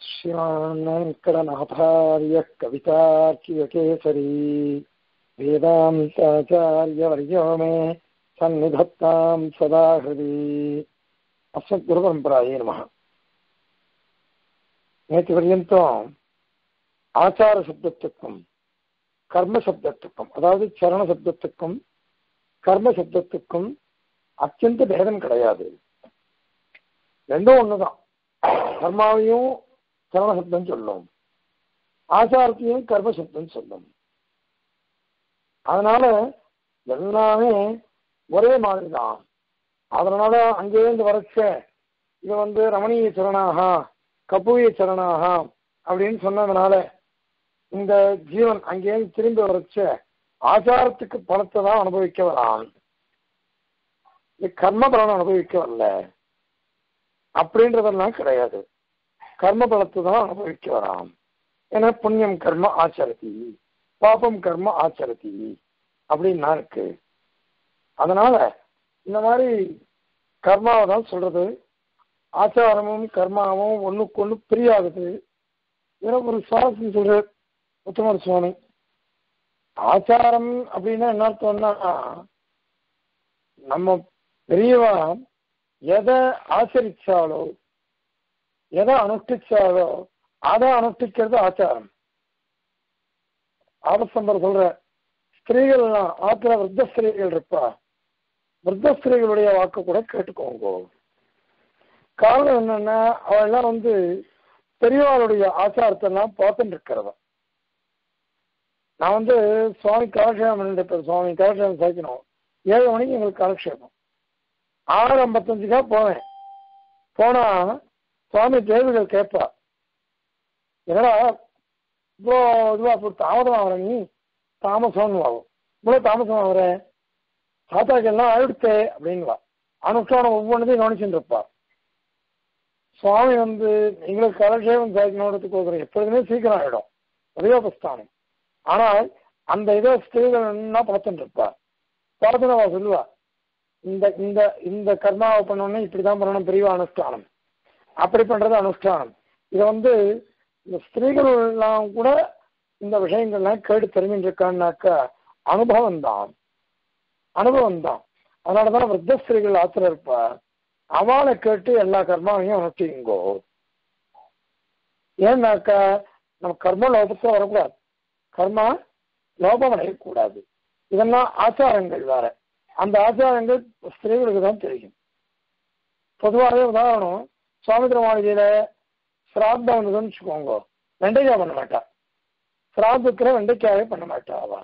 श्रीमान् वेङ्कटनाथार्यः कवितार्कियकेसरी वेदान्ताचार्यवर्यो मे सन्निधत्तां सदा हृदि அஸ்மத்குருபரம்பராயே நம நேற்று பர்யந்தம் ஆச்சார சப்தத்துக்கும் கர்ம சப்தத்துக்கும் அதாவது சரண சப்தத்துக்கும் கர்ம சப்தத்துக்கும் அத்தியந்த பேதம் கிடையாது ரெண்டும் ஒண்ணுதான் கர்மாவையும் சரண சப்தம் சொல்லும் ஆச்சாரத்தையும் கர்ம சப்தம் சொல்லும் அதனால எல்லாமே ஒரே மாதிரி தான் அதனால அங்கேருந்து வரைச்ச இது வந்து ரமணீய சரணாக கபூய சரணாக அப்படின்னு சொன்னதுனால இந்த ஜீவன் அங்கேருந்து திரும்பி வரைச்ச ஆச்சாரத்துக்கு பலத்தை தான் அனுபவிக்க வரான் இது கர்ம பலன் அனுபவிக்க வரல அப்படின்றதெல்லாம் கிடையாது கர்ம பலத்தை தான் அனுபவிக்க வரான் ஏன்னா புண்ணியம் கர்ம ஆச்சரதி பாபம் கர்ம ஆச்சரதி அப்படின்னா இருக்கு அதனால இந்த மாதிரி கர்மாவை தான் சொல்றது ஆச்சாரமும் கர்மாவும் ஒண்ணுக்கு ஒண்ணு பிரியாதது ஏன்னா ஒரு சுவாசம் சொல்ற உத்தமர் சுவாமி ஆச்சாரம் அப்படின்னா என்ன அர்த்தம்னா நம்ம பெரியவா எதை ஆச்சரிச்சாலோ எதை அனுஷ்டிச்சாலோ அதை அனுஷ்டிக்கிறது ஆச்சாரம் ஆபசம்பர் சொல்ற ஸ்திரீகள் எல்லாம் ஆத்திர விருத்த ஸ்திரீகள் இருப்பா விருத்த ஸ்திரீகளுடைய வாக்கு கூட கேட்டுக்கோங்க காரணம் என்னன்னா அவெல்லாம் வந்து பெரியவாளுடைய ஆச்சாரத்தை எல்லாம் பார்த்துட்டு இருக்கிறவ நான் வந்து சுவாமி காலக்ஷேபம் பண்ணிட்டு சுவாமி காலக்ஷேபம் சேர்க்கணும் ஏழு மணிக்கு எங்களுக்கு காலக்ஷேபம் ஆறு ஐம்பத்தஞ்சுக்கா போவேன் போனா சுவாமி கேள்விகள் கேட்பா என்னடா இவ்வளோ இதுவா தாமதம் ஆகிற நீ தாமசம்னு ஆகும் இவ்வளோ தாமசம் ஆகுற தாத்தாக்கு எல்லாம் ஆயிடுத்தே அப்படின்வா அனுஷ்டானம் ஒவ்வொன்றதையும் கவனிச்சுட்டு இருப்பா சுவாமி வந்து எங்களுக்கு கலக்ஷேபம் சாய்க்கணுன்றதுக்கு ஒரு எப்பொழுதுமே சீக்கிரம் ஆயிடும் உதயோபஸ்தானம் ஆனால் அந்த இதை ஸ்திரீகள் என்ன பார்த்துட்டு இருப்பா பார்த்துனவா சொல்லுவா இந்த இந்த இந்த கர்மாவை பண்ணோன்னே இப்படிதான் பண்ணணும் பெரிய அனுஷ்டானம் அப்படி பண்றது அனுஷ்டானம் இதை வந்து இந்த ஸ்திரீகள் எல்லாம் கூட இந்த விஷயங்கள்லாம் கேட்டு தெரிஞ்சுட்டு இருக்கான்னாக்கா அனுபவம் தான் அனுபவம் தான் அதனாலதான் விருத்த ஸ்திரீகள் ஆத்திர இருப்பா அவளை கேட்டு எல்லா கர்மாவையும் அனுஷ்டிங்கோ ஏன்னாக்கா நம்ம கர்ம லோபத்துல வரக்கூடாது கர்மா லோபம் அடையக்கூடாது இதெல்லாம் ஆச்சாரங்கள் வேற அந்த ஆச்சாரங்கள் ஸ்திரீகளுக்கு தான் தெரியும் பொதுவாகவே உதாரணம் சுவாமி திருமாளிகையில சிராத்தம் வந்ததுன்னு வச்சுக்கோங்க வெண்டைக்காய் பண்ண மாட்டா சிராதத்துல வெண்டைக்காயே பண்ண மாட்டா அவ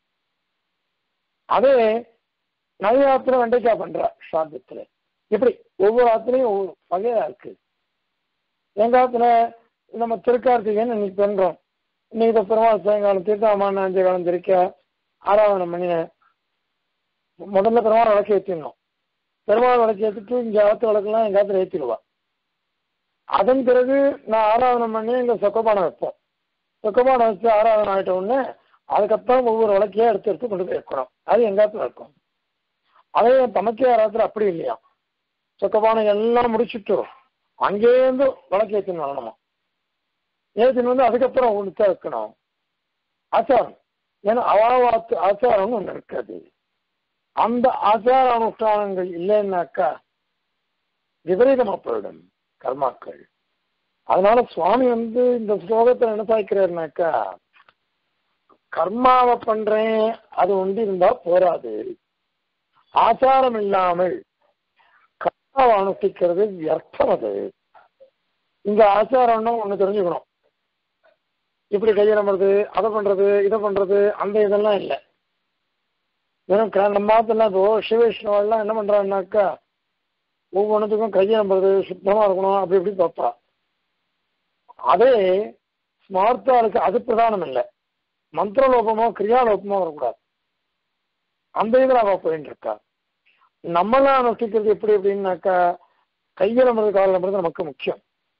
அதே நவயாத்திரம் வெண்டைக்காய் பண்றா ஸ்ராத்தத்துல இப்படி ஒவ்வொரு ஆத்திரையும் ஒவ்வொரு வகையா இருக்கு எங்க ஆத்துல நம்ம திருக்கார்த்திகன் இன்னைக்கு பண்றோம் இன்னைக்கு பெருமாள் சாயங்காலம் தீர்த்தாமான அஞ்சு காலம் திருக்க ஆராதனை பண்ணினேன் முதல்ல பெருமாள் விளக்கு ஏற்றிடணும் பெருமாள் விளக்கு ஏற்றிட்டு இங்க ஆத்து விளக்குலாம் எங்க ஆத்துல ஏற்றிடுவா அதன் பிறகு நான் ஆராதனை பண்ணி இங்க சொக்கப்பானம் வைப்போம் சொக்கப்பானம் வச்சு ஆராதனை ஆகிட்ட உடனே அதுக்கப்புறம் ஒவ்வொரு விளக்கையா எடுத்து எடுத்து கொண்டு போய் வைக்கணும் அது எங்காத்துல இருக்கும் அதே தமக்கே ஆராதத்தில் அப்படி இல்லையா சொக்கப்பானம் எல்லாம் முடிச்சுட்டு அங்கேருந்து விளக்கு ஏற்றின்னு வரணுமா ஏற்றின்னு வந்து அதுக்கப்புறம் ஒன்று வைக்கணும் ஆச்சாரம் ஏன்னா அவாவாத்து ஆச்சாரம்னு ஒன்று இருக்காது அந்த ஆச்சார அனுஷ்டானங்கள் இல்லைன்னாக்கா விபரீதமா போயிடும் கர்மாக்கள் அதனால சுவாமி வந்து இந்த ஸ்லோகத்தில் என்ன சாய்க்கிறாருனாக்கா கர்மாவை பண்றேன் அது ஒன்று இருந்தா போராது ஆச்சாரம் இல்லாமல் கர்மாவை அனுஷ்டிக்கிறது வியர்த்தம் அது இங்க ஆச்சாரம்னா ஒண்ணு தெரிஞ்சுக்கணும் இப்படி கையை நம்புறது அதை பண்றது இதை பண்றது அந்த இதெல்லாம் இல்லை வெறும் நம்ம மாத்தெல்லாம் இப்போ சிவவிஷ்ணுவெல்லாம் என்ன பண்றாங்கனாக்கா ஒவ்வொன்றுத்துக்கும் கையை நம்புறது சுத்தமா இருக்கணும் அப்படி இப்படி பார்ப்பா அதே ஸ்மார்த்தாளுக்கு அது பிரதானம் இல்லை மந்திரலோபமோ கிரியாலோபமோ வரக்கூடாது அந்த இதில் அவள் போயின்னு இருக்கா நம்மளாம் அனுஷ்டிக்கிறது எப்படி அப்படின்னாக்கா கையில் நம்புறது காலில் நம்புறது நமக்கு முக்கியம்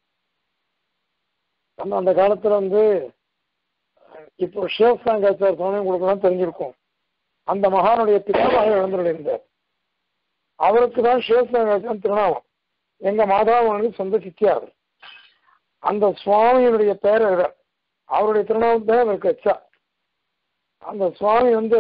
நம்ம அந்த காலத்துல வந்து இப்போ சிவசாங்காச்சார் சுவாமி உங்களுக்கு தெரிஞ்சிருக்கும் அந்த மகானுடைய பிதாமக இழந்திருந்தார் அவருக்கு தான் சிவசாங்காச்சாரம் திருநாமம் எங்க மாதாவுக்கு சொந்த சித்தியார் அந்த சுவாமியினுடைய பேரை விட அவருடைய திருநாமம் தான் அவருக்கு வச்சா அந்த சுவாமி வந்து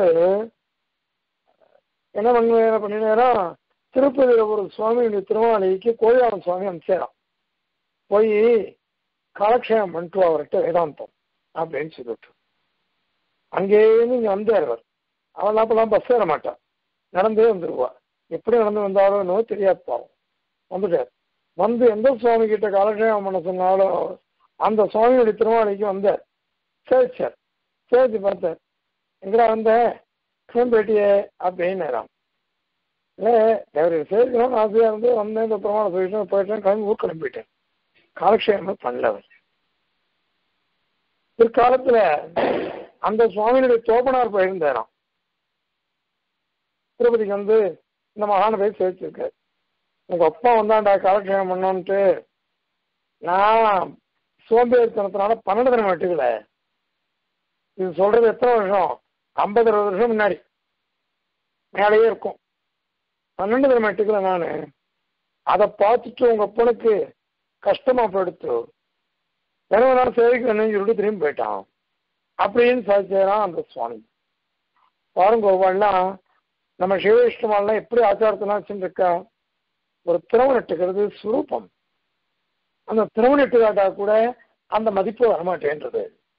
என்ன பண்ண பண்ணினாரா திருப்பதியில ஒரு சுவாமியுடைய திருமாலைக்கு கோயிலாளன் சுவாமி அனுப்பிச்சாராம் போய் காலக்ஷேபம் பண்ணிட்டு வா அவர்கிட்ட வேதாந்தம் அப்படின்னு சொல்லிட்டு அங்கேயிருந்து இங்க வந்தார் அவர் அவன் அப்பெல்லாம் பஸ் ஏற மாட்டான் நடந்தே வந்துருவா எப்படி நடந்து வந்தாரோ என்னவோ தெரியாது பாவம் வந்துட்டார் வந்து எந்த சுவாமி கிட்ட காலக்ஷேபம் பண்ண சொன்னாலோ அந்த சுவாமியுடைய திருமாலைக்கு வந்தார் சரி சார் சரி பார்த்தார் எங்கடா வந்த கிளம்பேட்டியே அப்படின்னு இல்லை அவர் சேர்க்கணும்னு ஆசையாக இருந்து வந்தேன் இந்த பிரமாணம் போயிட்டேன் போயிட்டேன் கிளம்பி ஊர் கிளம்பிட்டேன் காலக்ஷேபம் பண்ணல அவர் பிற்காலத்துல அந்த சுவாமியினுடைய தோப்பனார் போயிருந்தாராம் திருப்பதிக்கு வந்து இந்த மகான போய் சேர்த்திருக்காரு உங்க அப்பா வந்தாண்டா காலக்ஷேபம் பண்ணோன்ட்டு நான் சோம்பேறித்தனத்தினால பன்னெண்டு தினம் வெட்டுக்கல இது சொல்றது எத்தனை வருஷம் ஐம்பது அறுபது வருஷம் முன்னாடி மேலேயே இருக்கும் பன்னெண்டு தினம் வெட்டுக்கல நான் அதை பார்த்துட்டு உங்க அப்பனுக்கு கஷ்டமா போயிடுத்து எனவே நான் சேவைக்கு சொல்லிட்டு திரும்பி போயிட்டான் அப்படின்னு சாதிச்சாராம் அந்த சுவாமி பாருங்க ஒவ்வொருலாம் நம்ம சிவவிஷ்ணுமாலாம் எப்படி ஆச்சாரத்தெல்லாம் வச்சுருக்கா ஒரு திரவம் நட்டுக்கிறது சுரூபம் அந்த திரவம் நட்டு காட்டா கூட அந்த மதிப்பு வரமாட்டேன்றது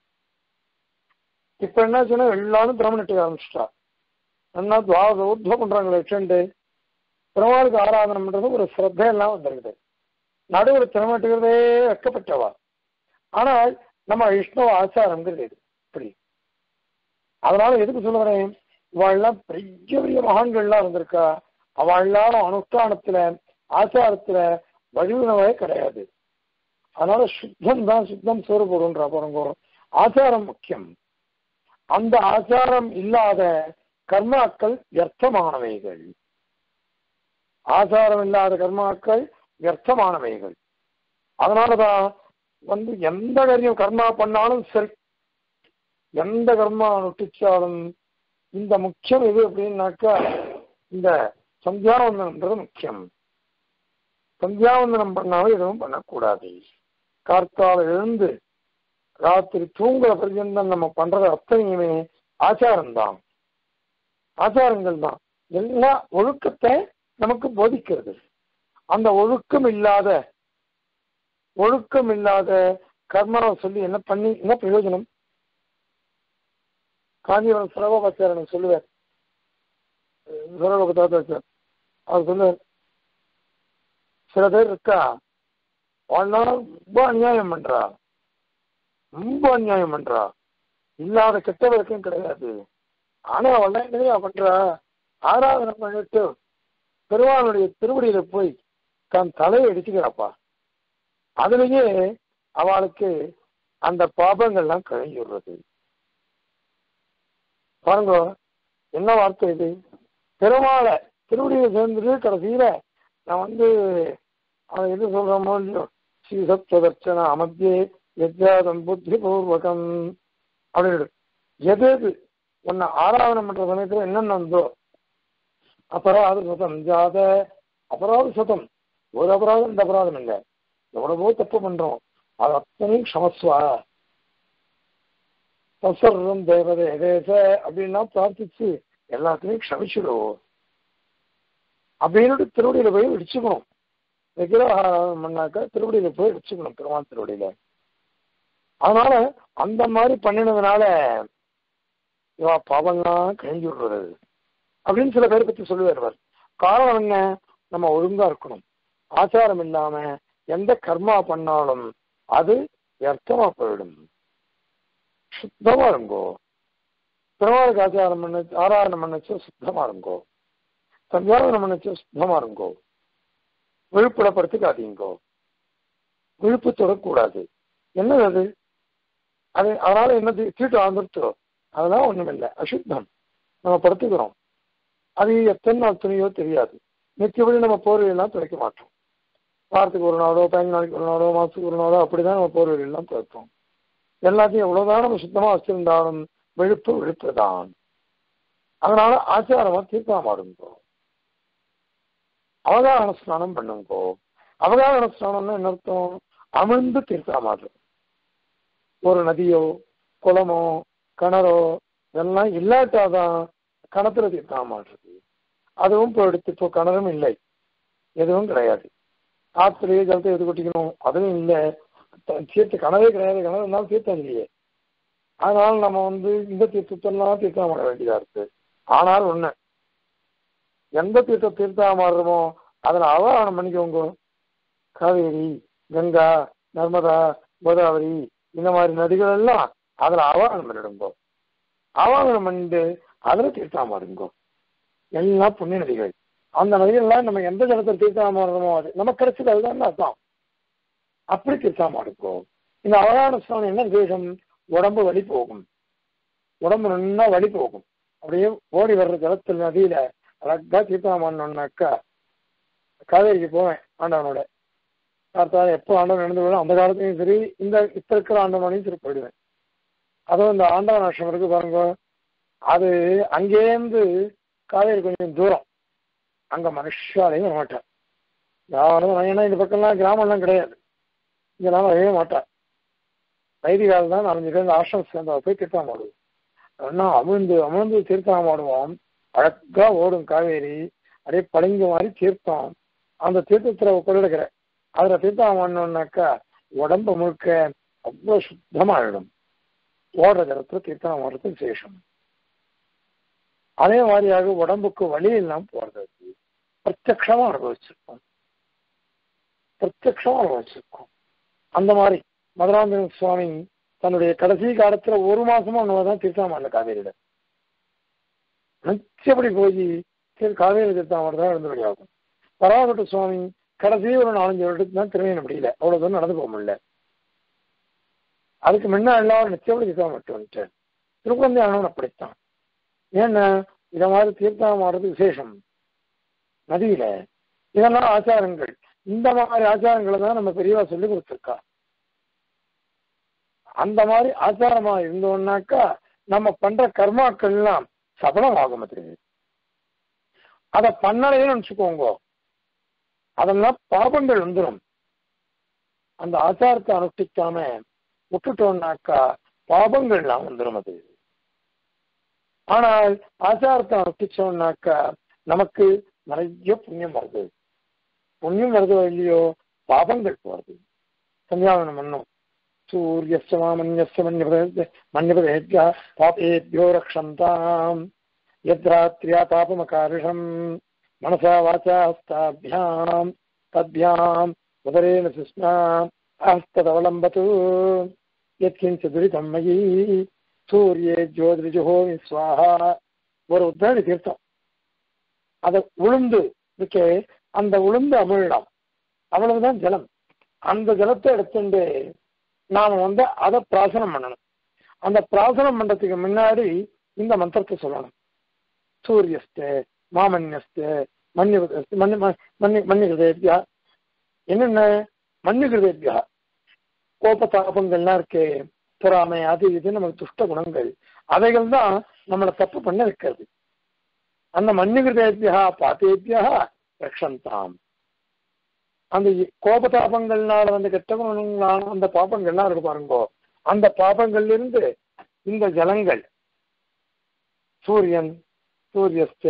இப்ப என்ன சொன்னா எல்லாரும் திரவம் நட்டு ஆரம்பிச்சிட்டா என்ன துவாத ஊர்துவம் பண்றாங்க வச்சுண்டு பெருமாளுக்கு ஆராதனை பண்றது ஒரு சிரத்தை எல்லாம் வந்துருக்குது நடுவில் திறமட்டுகிறதே வெக்கப்பட்டவா ஆனால் நம்ம விஷ்ணு ஆச்சாரங்கிறது இது இப்படி அதனால எதுக்கு சொல்ல வரேன் இவாள்லாம் பெரிய பெரிய மகான்கள்லாம் இருந்திருக்கா அவள்லாம் அனுஷ்டானத்துல ஆச்சாரத்துல வழிவுணவே கிடையாது அதனால சுத்தம் தான் சுத்தம் சோறுபடுன்ற பாருங்க ஆச்சாரம் முக்கியம் அந்த ஆச்சாரம் இல்லாத கர்மாக்கள் வியர்த்தமானவைகள் ஆச்சாரம் இல்லாத கர்மாக்கள் வியர்த்தமானவைகள் அதனாலதான் வந்து எந்த காரியம் கர்மா பண்ணாலும் சரி எந்த கர்மா நுட்டிச்சாலும் இந்த முக்கியம் எது அப்படின்னாக்கா இந்த சந்தியாவந்தனம்ன்றது முக்கியம் சந்தியாவந்தனம் பண்ணாலும் எதுவும் பண்ணக்கூடாது கார்த்தால எழுந்து ராத்திரி தூங்குற பர்யந்தம் நம்ம பண்றது அத்தனையுமே ஆச்சாரம்தான் ஆச்சாரங்கள் தான் எல்லா ஒழுக்கத்தை நமக்கு போதிக்கிறது அந்த ஒழுக்கம் இல்லாத ஒழுக்கம் இல்லாத கர்மாவை சொல்லி என்ன பண்ணி என்ன பிரயோஜனம் காஞ்சிபுரம் சரகோபாச்சாரன் சொல்லுவார் சரகோபதாச்சார் அவர் சொல்லுவார் சில பேர் இருக்கா அவனால ரொம்ப அநியாயம் பண்றா ரொம்ப அநியாயம் பண்றா இல்லாத கெட்ட வழக்கம் கிடையாது ஆனா அவள் என்னையா பண்றா ஆராதனை பண்ணிட்டு பெருமானுடைய திருவடியில போய் தன் தலையை அடிச்சுக்கிறாப்பா அதுலயே அவளுக்கு அந்த பாபங்கள்லாம் கழிஞ்சு விடுறது பாருங்க என்ன வார்த்தை இது பெருமாளை திருவடியை சேர்ந்துட்டு கடைசியில நான் வந்து அவன் எது சொல்றோமோ இல்லையோ ஸ்ரீசத்வதர்ச்சன அமத்தியே யஜ்ஜாதம் புத்தி பூர்வகம் அப்படின்னு எது எது உன்னை ஆராதனை பண்ற சமயத்துல என்னென்ன வந்தோ அபராத சுதம் ஜாத அபராத சுதம் ஒரு அபராதம் இந்த அபராதம் இல்லை எவ்வளவோ தப்பு பண்றோம் அது அத்தனையும் க்ஷமஸ்வா தசர்வம் தேவதே தேச அப்படின்னா பிரார்த்திச்சு எல்லாத்தையும் க்ஷமிச்சிடுவோம் அப்படின்னு திருவடியில போய் இடிச்சுக்கணும் விக்கிரகாரம் பண்ணாக்கா திருவடியில போய் இடிச்சுக்கணும் பெருமாள் திருவடியில அதனால அந்த மாதிரி பண்ணினதுனால இவா பாவம்லாம் கழிஞ்சு விடுறது அப்படின்னு சில பேர் பத்தி சொல்லுவார் அவர் காரணம் என்ன நம்ம ஒழுங்கா இருக்கணும் ஆச்சாரம் இல்லாம எந்த கர்மா பண்ணாலும் அது வியர்த்தமா போயிடும் சுத்தமா இருங்கோ பெருமாளுக்கு ஆச்சாரம் பண்ண ஆராதனை பண்ணச்சு சுத்தமா இருங்கோ சந்தியாவனம் பண்ணச்சு சுத்தமா இருங்கோ விழுப்புடப்படுத்திக்காதீங்கோ விழுப்பு தொடக்கூடாது என்னது அது அது அதனால என்ன தீட்டு ஆந்துருத்தோ அதெல்லாம் ஒண்ணுமில்லை அசுத்தம் நம்ம படுத்துக்கிறோம் அது எத்தனை நாள் துணியோ தெரியாது நித்தியபடி நம்ம போர்வையெல்லாம் துடைக்க மாட்டோம் வாரத்துக்கு ஒரு நாளோ பதினஞ்சு நாளைக்கு ஒரு நாளோ மாசத்துக்கு ஒரு நாளோ அப்படிதான் நம்ம போர்வையெல்லாம் துவைப்போம் எல்லாத்தையும் எவ்வளவுதான் நம்ம சுத்தமா வச்சிருந்தாலும் விழுப்பு விழுப்பு தான் அதனால ஆச்சாரமா தீர்க்காம இருங்கோ அவகாரண ஸ்நானம் பண்ணுங்கோ அவகாரண ஸ்நானம்னா என்ன அர்த்தம் அமிழ்ந்து தீர்த்தாமாடுறது ஒரு நதியோ குளமோ கிணறோ இதெல்லாம் இல்லாட்டாதான் கணத்துல தீர்த்தாமாடுறது அதுவும் இப்போ எடுத்து இப்போ கிணறும் இல்லை எதுவும் கிடையாது ஆற்றுலயே ஜலத்தை எது கொட்டிக்கணும் அதுவும் இல்லை தீர்த்த கனவே கிடையாது கிணறு இருந்தாலும் தீர்த்தம் இல்லையே அதனால நம்ம வந்து இந்த தீர்த்தத்தெல்லாம் தீர்த்தம் பண்ண வேண்டியதா இருக்கு ஆனால் ஒண்ணு எந்த தீர்த்தம் தீர்த்தம் மாறுறோமோ அதில் அவகானம் பண்ணிக்கோங்க காவேரி கங்கா நர்மதா கோதாவரி இந்த மாதிரி நதிகள் எல்லாம் அதில் அவகானம் பண்ணிடுங்கோ அவகானம் பண்ணிட்டு அதில் தீர்த்தம் மாறுங்கோ எல்லாம் புண்ணிய நதிகள் அந்த நதிகள்லாம் நம்ம எந்த ஜலத்தில் தீர்த்தம் மாறுறோமோ அது நமக்கு கிடைச்சது அதுதான் அர்த்தம் அப்படி தீர்த்தம் மாறுங்கோ இந்த அவகான ஸ்நானம் என்ன விசேஷம் உடம்பு வலி போகும் உடம்பு நல்லா வலி போகும் அப்படியே ஓடி வர்ற ஜலத்தில் நதியில அழகா தீர்த்தம் பண்ணோம்னாக்கா காவேரிக்கு போவேன் ஆண்டவனோட பார்த்தால் எப்போ ஆண்டவன் நடந்து விடும் அந்த காலத்துலையும் சரி இந்த இப்ப இருக்கிற ஆண்டவனையும் சரி போயிடுவேன் அதுவும் இந்த ஆண்டவன் ஆசிரமம் இருக்கு பாருங்க அது அங்கேருந்து காவேரி கொஞ்சம் தூரம் அங்க மனுஷாலையும் வரமாட்டேன் யாரும் ஏன்னா இந்த பக்கம்லாம் கிராமம்லாம் கிடையாது இங்க நான் வரவே மாட்டேன் வைதிகால் தான் நாலஞ்சு பேர் இந்த ஆசிரமம் சேர்ந்தா போய் தீர்த்தம் ஆடுவோம் ஆனா அமிழ்ந்து அமிழ்ந்து தீர்த்தம் ஆடுவோம் அழகா ஓடும் காவேரி அப்படியே பளிங்கு மாதிரி தீர்த்தம் அந்த தீர்த்தத்துல கொள்ளிடுக்கிற அதுல தீர்த்தம் ஆடணும்னாக்கா உடம்பு முழுக்க அவ்வளவு சுத்தமாயிடும் ஓடுற ஜலத்துல தீர்த்தம் ஆடுறது விசேஷம் அதே மாதிரியாக உடம்புக்கு வலி எல்லாம் போறது பிரத்யக்ஷமா அனுபவிச்சிருக்கோம் பிரத்யக்ஷமா அனுபவிச்சிருக்கோம் அந்த மாதிரி மதுராந்தகன் சுவாமி தன்னுடைய கடைசி காலத்துல ஒரு மாசமா தான் தீர்த்தாமல்ல காவேரியில நிச்சயப்படி போய் சரி காவேரி தீர்த்தாமர் தான் இருந்து வழியாகும் பராவட்ட சுவாமி கடைசி ஒரு நாலஞ்சு வருடத்துக்கு தான் திருமையின முடியல அவ்வளவு தூரம் நடந்து போக முடியல அதுக்கு முன்ன எல்லாரும் நிச்சயப்படி தீர்த்தம் மட்டும் வந்துட்டேன் திருக்குழந்தை ஆனவன் அப்படித்தான் ஏன்னா இத மாதிரி தீர்த்தம் ஆடுறது விசேஷம் நதியில இதெல்லாம் ஆச்சாரங்கள் இந்த மாதிரி ஆச்சாரங்களை தான் நம்ம பெரியவா சொல்லி கொடுத்துருக்கா அந்த மாதிரி ஆச்சாரமா இருந்தோம்னாக்கா நம்ம பண்ற கர்மாக்கள்லாம் சபலமாகும் அது அதை பண்ணலைன்னு நினச்சுக்கோங்க அதெல்லாம் பாபங்கள் வந்துடும் அந்த ஆச்சாரத்தை அனுஷ்டிக்காம விட்டுட்டோம்னாக்கா பாபங்கள்லாம் வந்துடும் அது ஆனால் ஆச்சாரத்தை அனுஷ்டிச்சோம்னாக்கா நமக்கு நிறைய புண்ணியம் வருது புண்ணியம் வருதோ இல்லையோ பாபங்கள் போறது சந்தியாவனம் பண்ணும் சூரியஸ்ய மாமன்யஸ்ய மன்யபதே மன்யபதேத்யா பாபேத்யோ ரக்ஷந்தாம் யத்ராத்ரியா பாபமகாரிஷம் மனசா வாச்சா ஹஸ்தாபியாம் தத்பியாம் உதரேன சுஷ்மா ஹஸ்ததவலம்பது யத்கிஞ்ச துரிதம் மயி சூரியே ஜோதிரிஜுஹோமி சுவாஹா ஒரு உத்தரணி தீர்த்தம் அதை உளுந்து இருக்கே அந்த உளுந்து அமிழலாம் அவ்வளவுதான் ஜலம் அந்த ஜலத்தை எடுத்துட்டு நாம வந்து அதை பிராசனம் பண்ணணும் அந்த பிராசனம் பண்றதுக்கு முன்னாடி இந்த மந்திரத்தை சொல்லணும் சூரியஸ்தே மாமன்யஸ்தே மன்ய மன்ய மன்ய மன்யகிருதேபியா என்னென்ன மன்யகிருதேபியா கோப தாபங்கள்லாம் இருக்கே பொறாமை அது இது நமக்கு துஷ்ட குணங்கள் அவைகள் தான் நம்மளை தப்பு பண்ண வைக்கிறது அந்த மன்யகிருதேபியா பாத்தேபியா ரக்ஷந்தாம் அந்த கோபதாபங்கள்னால வந்த கெட்ட குணங்களான அந்த பாபங்கள்லாம் இருக்கு பாருங்கோ அந்த பாபங்கள்ல இருந்து இந்த ஜலங்கள் சூரியன் சூரியஸ்த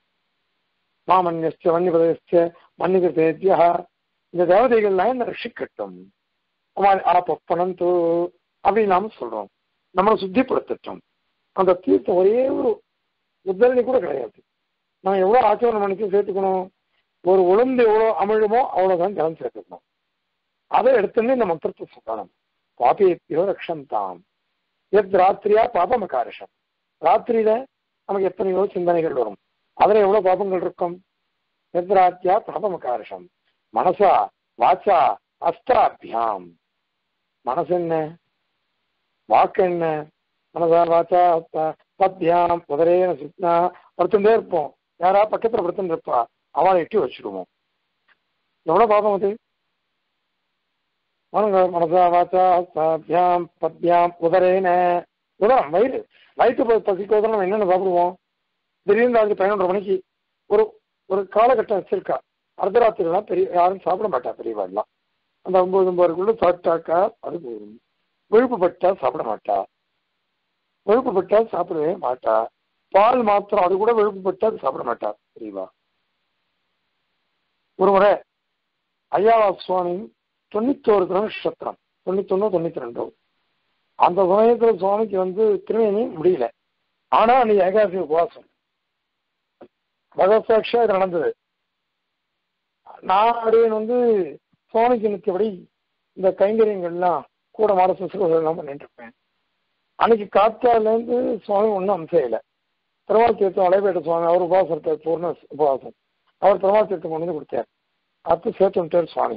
மாமன்யஸ்த வன்னிபதஸ்த மன்னிகிருதேபியா இந்த தேவதைகள்லாம் என்ன ரஷிக்கட்டும் ஆப்பனம் தூ அப்படின்னு நாம சொல்றோம் நம்மளை சுத்திப்படுத்தட்டும் அந்த தீர்த்தம் ஒரே ஒரு உத்தரணி கூட கிடையாது நம்ம எவ்வளவு ஆச்சரணம் மணிக்கு சேர்த்துக்கணும் ஒரு உளுந்து எவ்வளோ அமிழுமோ அவ்வளவுதான் ஜலம் சேர்த்துக்கணும் அதை எடுத்துன்னு இந்த மந்திரத்தை சொல்லணும் பாபியோ ரக்ஷந்தாம் எத் ராத்திரியா பாபமகாரிஷம் ராத்திரியில நமக்கு எத்தனையோ சிந்தனைகள் வரும் அதுல எவ்வளவு பாபங்கள் இருக்கும் எத் ராத்தியா பாபமகாரிஷம் மனசா வாச்சா அஸ்தாபியாம் மனசு என்ன வாக்கு என்ன மனசா வாச்சா பத்தியாம் முதலேன சுத்னா படுத்துட்டே இருப்போம் யாரா பக்கத்துல படுத்துட்டு இருப்பா அவளை எட்டி வச்சிருவோம் எவ்வளவு பாபம் அது மனங்க மனசா வாச்சா சாத்தியாம் பத்தியாம் உதரேன உதரம் வயிறு வயிற்று பசிக்கு உதரம் நம்ம என்னென்ன சாப்பிடுவோம் திடீர்னு அதுக்கு பதினொன்றரை மணிக்கு ஒரு ஒரு காலகட்டம் வச்சிருக்கா அர்த்தராத்திரிலாம் பெரிய யாரும் சாப்பிட மாட்டா பெரியவாள்லாம் அந்த ஒன்பது ஒன்பதுக்குள்ள சாப்பிட்டாக்கா அது போதும் விழுப்புப்பட்டா சாப்பிட மாட்டா விழுப்புப்பட்டா சாப்பிடவே மாட்டா பால் மாத்திரம் அது கூட விழுப்புப்பட்டா அது சாப்பிட மாட்டா தெரியவா ஒரு முறை ஐயாவா சுவாமி தொண்ணூத்தோரு கிரக நட்சத்திரம் தொண்ணூத்தொன்னு தொண்ணூத்தி ரெண்டோ அந்த சமயத்துல சுவாமிக்கு வந்து திருமணி முடியல ஆனா அன்னைக்கு ஏகாதசி உபவாசம் பகவத்சாட்சியா இது நடந்தது நான் அடியன் வந்து சுவாமிக்கு நிற்கபடி இந்த கைங்கரியங்கள்லாம் கூட மாட சுசுரெல்லாம் பண்ணிட்டு இருப்பேன் அன்னைக்கு காத்தால இருந்து சுவாமி ஒன்றும் அம்சையில பெருமாள் தீர்த்தம் அலைபேட்ட சுவாமி அவர் உபவாசம் இருக்கார் பூர்ண உபவாசம் அவர் பெருமாள் தீர்த்தம் கொண்டு வந்து கொடுத்தார் அப்போ சேர்த்து விட்டார் சுவாமி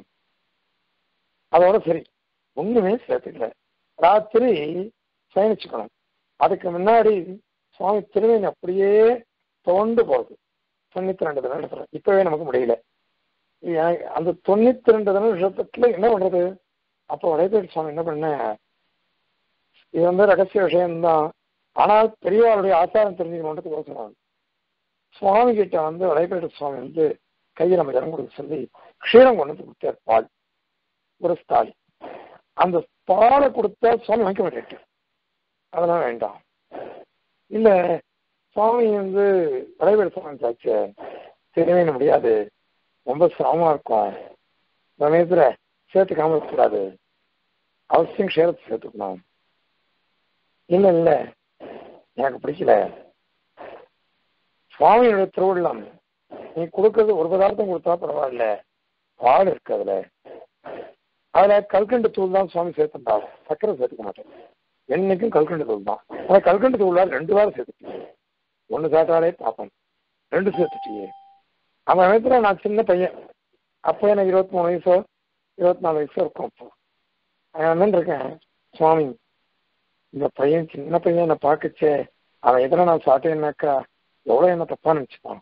அதோட சரி ஒண்ணுமே சேர்த்துக்கல ராத்திரி சயனிச்சுக்கணும் அதுக்கு முன்னாடி சுவாமி திருவேணி அப்படியே தோண்டு போகுது தொண்ணூத்தி ரெண்டு தினம் இப்பவே நமக்கு முடியல அந்த தொண்ணூத்தி ரெண்டு நிமிஷத்துல என்ன பண்றது அப்போ வடைபேட்டு சுவாமி என்ன பண்ண இது வந்து ரகசிய விஷயம்தான் ஆனால் பெரியவாருடைய ஆச்சாரம் தெரிஞ்சுக்கணுன்றது யோசனை சுவாமி கிட்ட வந்து வடைபேட்டு சுவாமி வந்து கையை நம்ம இடம் கொடுக்க சொல்லி க்ஷீரம் கொண்டு வந்து கொடுத்தார் பால் ஒரு ஸ்தாலி அந்த பாலை கொடுத்தா சுவாமி வாங்கிக்க மாட்டேன் அதெல்லாம் வேண்டாம் இல்ல சுவாமி வந்து வடைபேடு சுவாமி சாச்சு தெரியவே முடியாது ரொம்ப சிரமமா இருக்கும் சமயத்துல சேர்த்துக்காம இருக்கக்கூடாது அவசியம் க்ஷேரத்தை சேர்த்துக்கணும் இல்ல இல்ல எனக்கு பிடிக்கல சுவாமியோட திருவிழம் நீ கொடுக்கறது ஒரு பதார்த்தம் கொடுத்தா பரவாயில்ல பால் இருக்கு அதுல அதுல கல்கண்டு தூள் தான் சுவாமி சேர்த்துட்டா சக்கரை சேர்த்துக்க மாட்டேன் என்னைக்கும் கல்கண்டு தூள் தான் ஆனா கல்கண்டு தூள் ரெண்டு வாரம் சேர்த்துட்டீங்க ஒண்ணு சாப்பிட்டாலே பார்ப்பேன் ரெண்டு சேர்த்துட்டீங்க அந்த நேரத்துல நான் சின்ன பையன் அப்போ எனக்கு இருபத்தி மூணு வயசோ இருபத்தி நாலு வயசோ இருக்கும் அப்போ நான் இருக்கேன் சுவாமி இந்த பையன் சின்ன பையன் என்னை பார்க்கச்சே அவன் எதிர நான் சாப்பிட்டேன்னாக்கா எவ்வளவு என்ன தப்பா நினைச்சுப்பான்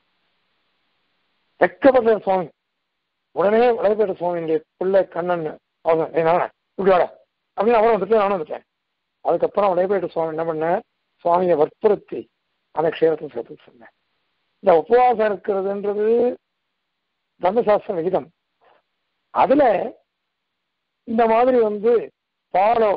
வெக்கப்படுற சுவாமி உடனே விளையாட்டு சுவாமியுடைய பிள்ளை கண்ணன் அவங்க நான் இப்படி வாட அப்படின்னு அவனும் வந்துட்டு நானும் வந்துட்டேன் அதுக்கப்புறம் விளையாட்டு சுவாமி என்ன பண்ண சுவாமியை வற்புறுத்தி அந்த க்ஷேரத்தை சேர்த்து சொன்னேன் இந்த உபவாசம் இருக்கிறதுன்றது தர்மசாஸ்திர விகிதம் அதுல இந்த மாதிரி வந்து பாலோ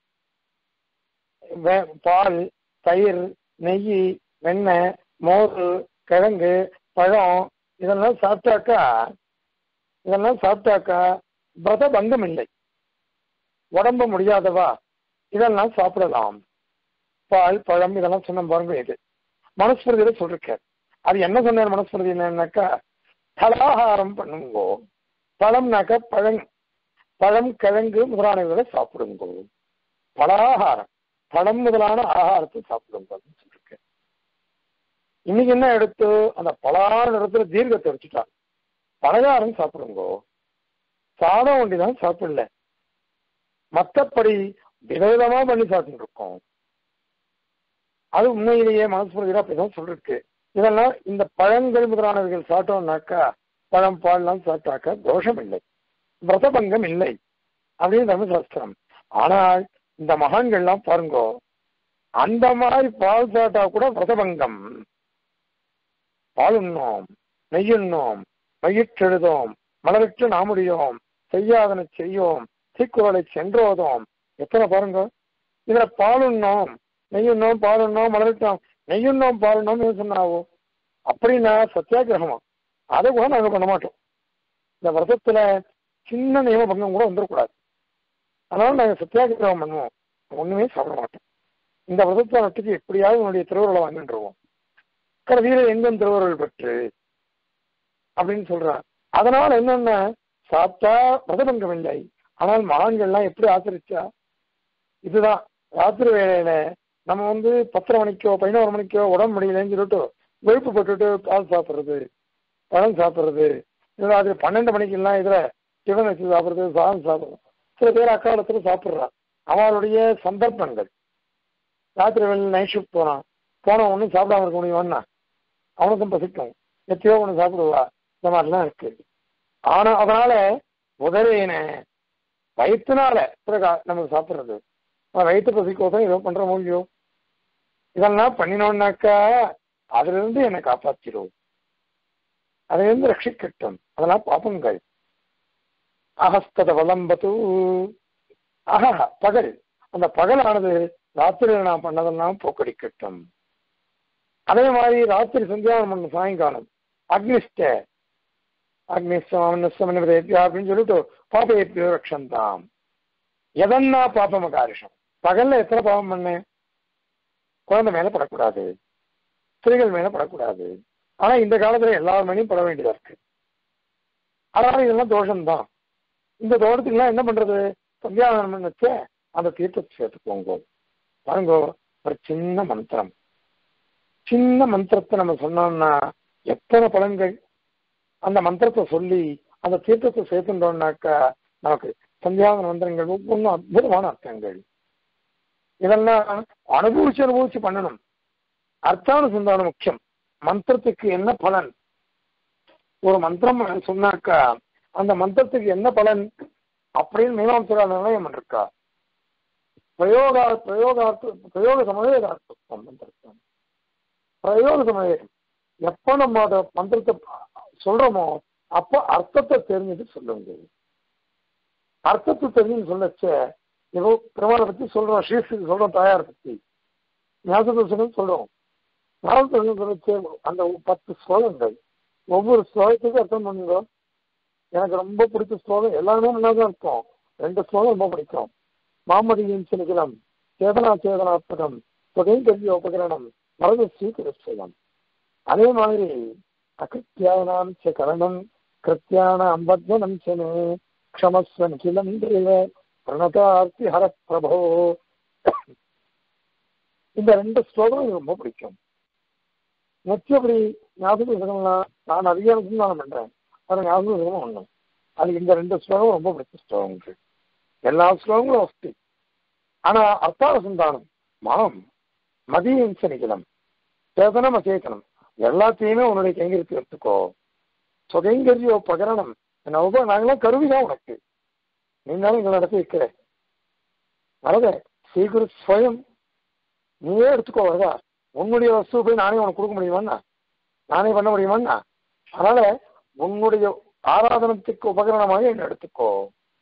பால் தயிர் நெய் வெண்ணெய் மோர் கிழங்கு பழம் இதெல்லாம் சாப்பிட்டாக்கா இதெல்லாம் சாப்பிட்டாக்கா விரத பங்கம் இல்லை உடம்பு முடியாதவா இதெல்லாம் சாப்பிடலாம் பால் பழம் இதெல்லாம் சொன்ன பாருங்க இது மனஸ்மிருதியில சொல்லிருக்கார் அது என்ன சொன்னார் மனஸ்மிருதி என்னன்னாக்கா பலாகாரம் பண்ணுங்கோ பழம்னாக்கா பழம் பழம் கிழங்கு முதலானவர்களை சாப்பிடுங்கோ பலாகாரம் பழம் முதலான ஆகாரத்தை சாப்பிடுங்க அப்படின்னு சொல்லிருக்கேன் இன்னைக்கு என்ன எடுத்து அந்த பலான இடத்துல தீர்க்கத்தை வச்சுட்டாங்க பலகாரம் சாப்பிடுங்கோ சாதம் ஒண்டிதான் சாப்பிடல மற்றபடி விதவிதமா பண்ணி சாப்பிட்டு இருக்கோம் அது உண்மையிலேயே மனசுல அப்படிதான் சொல்லிருக்கு இதெல்லாம் இந்த பழங்கள் முதலானவர்கள் சாப்பிட்டோம்னாக்கா பழம் பால்லாம் சாப்பிட்டாக்கா தோஷம் இல்லை விரதபங்கம் இல்லை அப்படின்னு தர்மசாஸ்திரம் ஆனால் இந்த மகான்கள்லாம் பாருங்கோ அந்த மாதிரி பால் சாப்பிட்டா கூட விரதபங்கம் பால் உண்ணோம் நெய்யுண்ணோம் மயிற்றெழுதோம் மலரிட்டு நாமுடியோம் செய்யாதன செய்யோம் தீக்குறளை சென்றோதோம் எத்தனை பாருங்க இதுல பாலுண்ணோம் நெய்யுண்ணோம் பாலுண்ணோம் மலரிட்டோம் நெய்யுண்ணோம் பாலுண்ணோம் சொன்னாவோ அப்படின்னா சத்தியாகிரகமா அதை கூட நாங்கள் பண்ண மாட்டோம் இந்த விரதத்துல சின்ன நியம பங்கம் கூட வந்துடக்கூடாது அதனால நாங்கள் சத்தியாகிரகம் பண்ணுவோம் ஒண்ணுமே சாப்பிட மாட்டோம் இந்த விரதத்தை நட்டுக்கு எப்படியாவது உன்னுடைய திருவுருளை வாங்கிட்டுருவோம் கடைசியில எங்கும் திருவுருள் பெற்று அப்படின்னு சொல்றான் அதனால என்னன்னா சாப்பிட்டா விரதபங்கம் இல்லை ஆனால் மகான்கள்லாம் எப்படி ஆசிரிச்சா இதுதான் ராத்திரி வேலையில நம்ம வந்து பத்தரை மணிக்கோ பதினோரு மணிக்கோ உடம்பு முடியலன்னு சொல்லிட்டு வெறுப்பு போட்டுட்டு பால் சாப்பிட்றது பழம் சாப்பிட்றது இல்லை அது பன்னெண்டு மணிக்கெல்லாம் இதுல டிஃபன் வச்சு சாப்பிட்றது சாதம் சாப்பிட்றது சில பேர் அக்காலத்துல சாப்பிட்றா அவளுடைய சந்தர்ப்பங்கள் ராத்திரி வேலை நைட் ஷிஃப்ட் போனான் போன ஒன்றும் சாப்பிடாம இருக்க முடியுமான்னா அவனுக்கும் பசிக்கும் எத்தையோ ஒன்று சாப்பிடுவா இந்த மாதிரிலாம் இருக்கு ஆனா அதனால உதவியின வயிற்றுனால பிறகு நமக்கு சாப்பிட்றது வயிற்று பசிக்கோசம் ஏதோ பண்ற முடியும் இதெல்லாம் பண்ணினோம்னாக்கா அதுல இருந்து என்னை காப்பாற்றிடும் அதுல இருந்து ரட்சிக்கட்டும் அதெல்லாம் பாப்பங்கள் அகஸ்தத வளம்பது அக பகல் அந்த பகலானது ராத்திரியில் நான் பண்ணதெல்லாம் போக்கடிக்கட்டும் அதே மாதிரி ராத்திரி சந்தியாவனம் பண்ண சாயங்காலம் அக்னிஷ்ட அக்னிஸ்தமன்னியா அப்படின்னு சொல்லிட்டு பாபேப்பியோ ரக்ஷந்தாம் எதன்னா பாபம் அகாரிஷம் பகல்ல எத்தனை பாவம் பண்ணேன் குழந்தை மேல படக்கூடாது ஸ்திரீகள் மேல படக்கூடாது ஆனா இந்த காலத்துல எல்லார் மேலேயும் பட வேண்டியதா இருக்கு அதனால இதெல்லாம் தோஷம்தான் இந்த தோட்டத்துக்குலாம் என்ன பண்றது சந்தியாவனம் வச்ச அந்த தீர்த்தத்தை சேர்த்துக்கோங்க பாருங்க ஒரு சின்ன மந்திரம் சின்ன மந்திரத்தை நம்ம சொன்னோம்னா எத்தனை பலன்கள் அந்த மந்திரத்தை சொல்லி அந்த தீர்த்தத்தை சேர்த்துட்டோம்னாக்கா நமக்கு சந்தியாவன மந்திரங்கள் ஒவ்வொன்றும் அற்புதமான அர்த்தங்கள் இதெல்லாம் அனுபவிச்சு அனுபவிச்சு பண்ணணும் அர்த்தானுசந்தானம் முக்கியம் மந்திரத்துக்கு என்ன பலன் ஒரு மந்திரம் சொன்னாக்கா அந்த மந்திரத்துக்கு என்ன பலன் அப்படின்னு மீமாம்சரா நிர்ணயம் பண்ணிருக்கா பிரயோகா பிரயோகார்த்த பிரயோக சமவேதார்த்தம் மந்திரத்தம் பிரயோக சமவேதம் எப்ப நம்ம அந்த மந்திரத்தை சொல்றோமோ அப்ப அர்த்தத்தை தெரிஞ்சுட்டு சொல்லுங்க அர்த்தத்தை தெரிஞ்சுன்னு சொல்லச்ச ஏதோ பெருமாளை பத்தி சொல்றோம் ஸ்ரீஸ்துக்கு சொல்றோம் தாயார் பத்தி ஞாபகம் சொல்றோம் ஞாபகம் சொல்லச்சே அந்த பத்து ஸ்லோகங்கள் ஒவ்வொரு ஸ்லோகத்துக்கும் அர்த்தம் பண்ணுங்க எனக்கு ரொம்ப பிடிச்ச ஸ்லோகம் எல்லாருமே நல்லா தான் இருக்கும் ரெண்டு ஸ்லோகம் ரொம்ப பிடிக்கும் மாமதியின் சிலிகிலம் சேதனா சேதனாத்மகம் தொகையும் கல்வி உபகரணம் மரபு ஸ்ரீகிருஷ்ணம் அதே மாதிரி அகிருத்தியானாம் ச கரணம் கிருத்தியான அம்பத்வனம் சனே க்ஷமஸ்வன் கிலம் தேவ பிரணதார்த்தி ஹர பிரபோ இந்த ரெண்டு ஸ்லோகம் எனக்கு ரொம்ப பிடிக்கும் நிச்சயப்படி ஞாபகம் இருக்கணும்லாம் நான் அதிக நான் பண்றேன் அது ஞாபகம் இருக்கணும் ஒண்ணு அது இந்த ரெண்டு ஸ்லோகம் ரொம்ப பிடிச்ச ஸ்லோகங்கள் எல்லா ஸ்லோகங்களும் வசதி ஆனா அர்த்தார சந்தானம் மனம் மதியம் சனிக்கலம் சேதனம் அச்சேதனம் எல்லாத்தையுமே உன்னுடைய கைங்கரித்து எடுத்துக்கோ சுகைங்கரியோ பகரணம் என்ன உப நாங்களாம் கருவிதான் உனக்கு நீ தானே எங்களை நடத்தி வைக்கிற வரத சீக்கிர ஸ்வயம் நீயே எடுத்துக்கோ வரதா உன்னுடைய வஸ்து போய் நானே உனக்கு கொடுக்க முடியுமாண்ணா நானே பண்ண முடியுமாண்ணா அதனால உன்னுடைய ஆராதனத்துக்கு உபகரணமாக என்ன எடுத்துக்கோ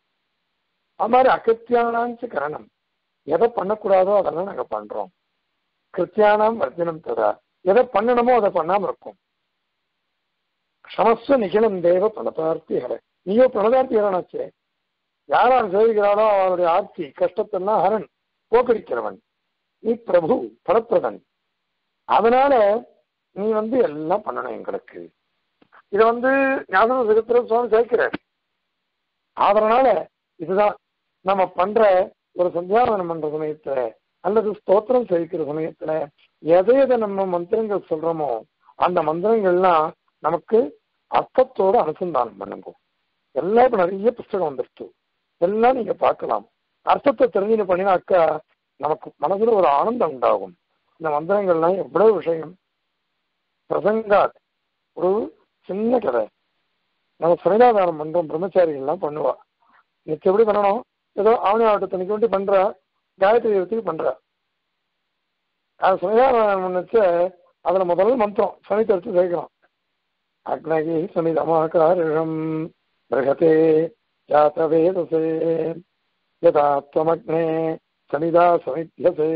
அது மாதிரி அகத்தியானாஞ்சு கரணம் எதை பண்ணக்கூடாதோ அதெல்லாம் நாங்க பண்றோம் கிருத்தியானாம் வர்ஜனம் ததா எதை பண்ணணுமோ அதை பண்ணாம இருக்கும் க்ஷமஸ்வ நிகிலம் தேவ பலதார்த்திகளை நீயோ பலதார்த்திகளாச்சே யார் யார் சேவிக்கிறாளோ அவருடைய ஆர்த்தி கஷ்டத்தெல்லாம் ஹரன் போக்கடிக்கிறவன் நீ பிரபு பலப்பிரதன் அதனால நீ வந்து எல்லாம் பண்ணணும் எங்களுக்கு இதை வந்து ஞாபக சிகத்திர சுவாமி சேர்க்கிறார் அதனால இதுதான் நம்ம பண்ற ஒரு சந்தியாவனம் பண்ற சமயத்துல அல்லது ஸ்தோத்திரம் சேவிக்கிற சமயத்துல எதை எதை நம்ம மந்திரங்கள் சொல்றோமோ அந்த மந்திரங்கள்லாம் நமக்கு அர்த்தத்தோட அனுசந்தானம் பண்ணுங்க எல்லாம் இப்ப நிறைய புஸ்தகம் வந்துருச்சு எல்லாம் நீங்க பார்க்கலாம் அர்த்தத்தை தெரிஞ்சு பண்ணினாக்கா நமக்கு மனசுல ஒரு ஆனந்தம் உண்டாகும் இந்த மந்திரங்கள்லாம் எவ்வளவு விஷயம் பிரசங்காத் ஒரு சின்ன கதை நம்ம சுரதாதாரம் பண்றோம் பிரம்மச்சாரிகள்லாம் பண்ணுவா இன்னைக்கு எப்படி பண்ணணும் ஏதோ ஆவணி ஆவட்டத்தனைக்கு வேண்டி பண்ற காயத்ரி எழுத்துக்கு பண்ற அது சுரதாதாரம் வச்சு அதுல முதல்ல மந்திரம் சனித்தை எடுத்து சேர்க்கிறோம் அக்னகி சமிதமாகாரிஷம் பிரகதே ஜாத்தவேதசே யதா त्वमग्ने சமிதா சமித்யசே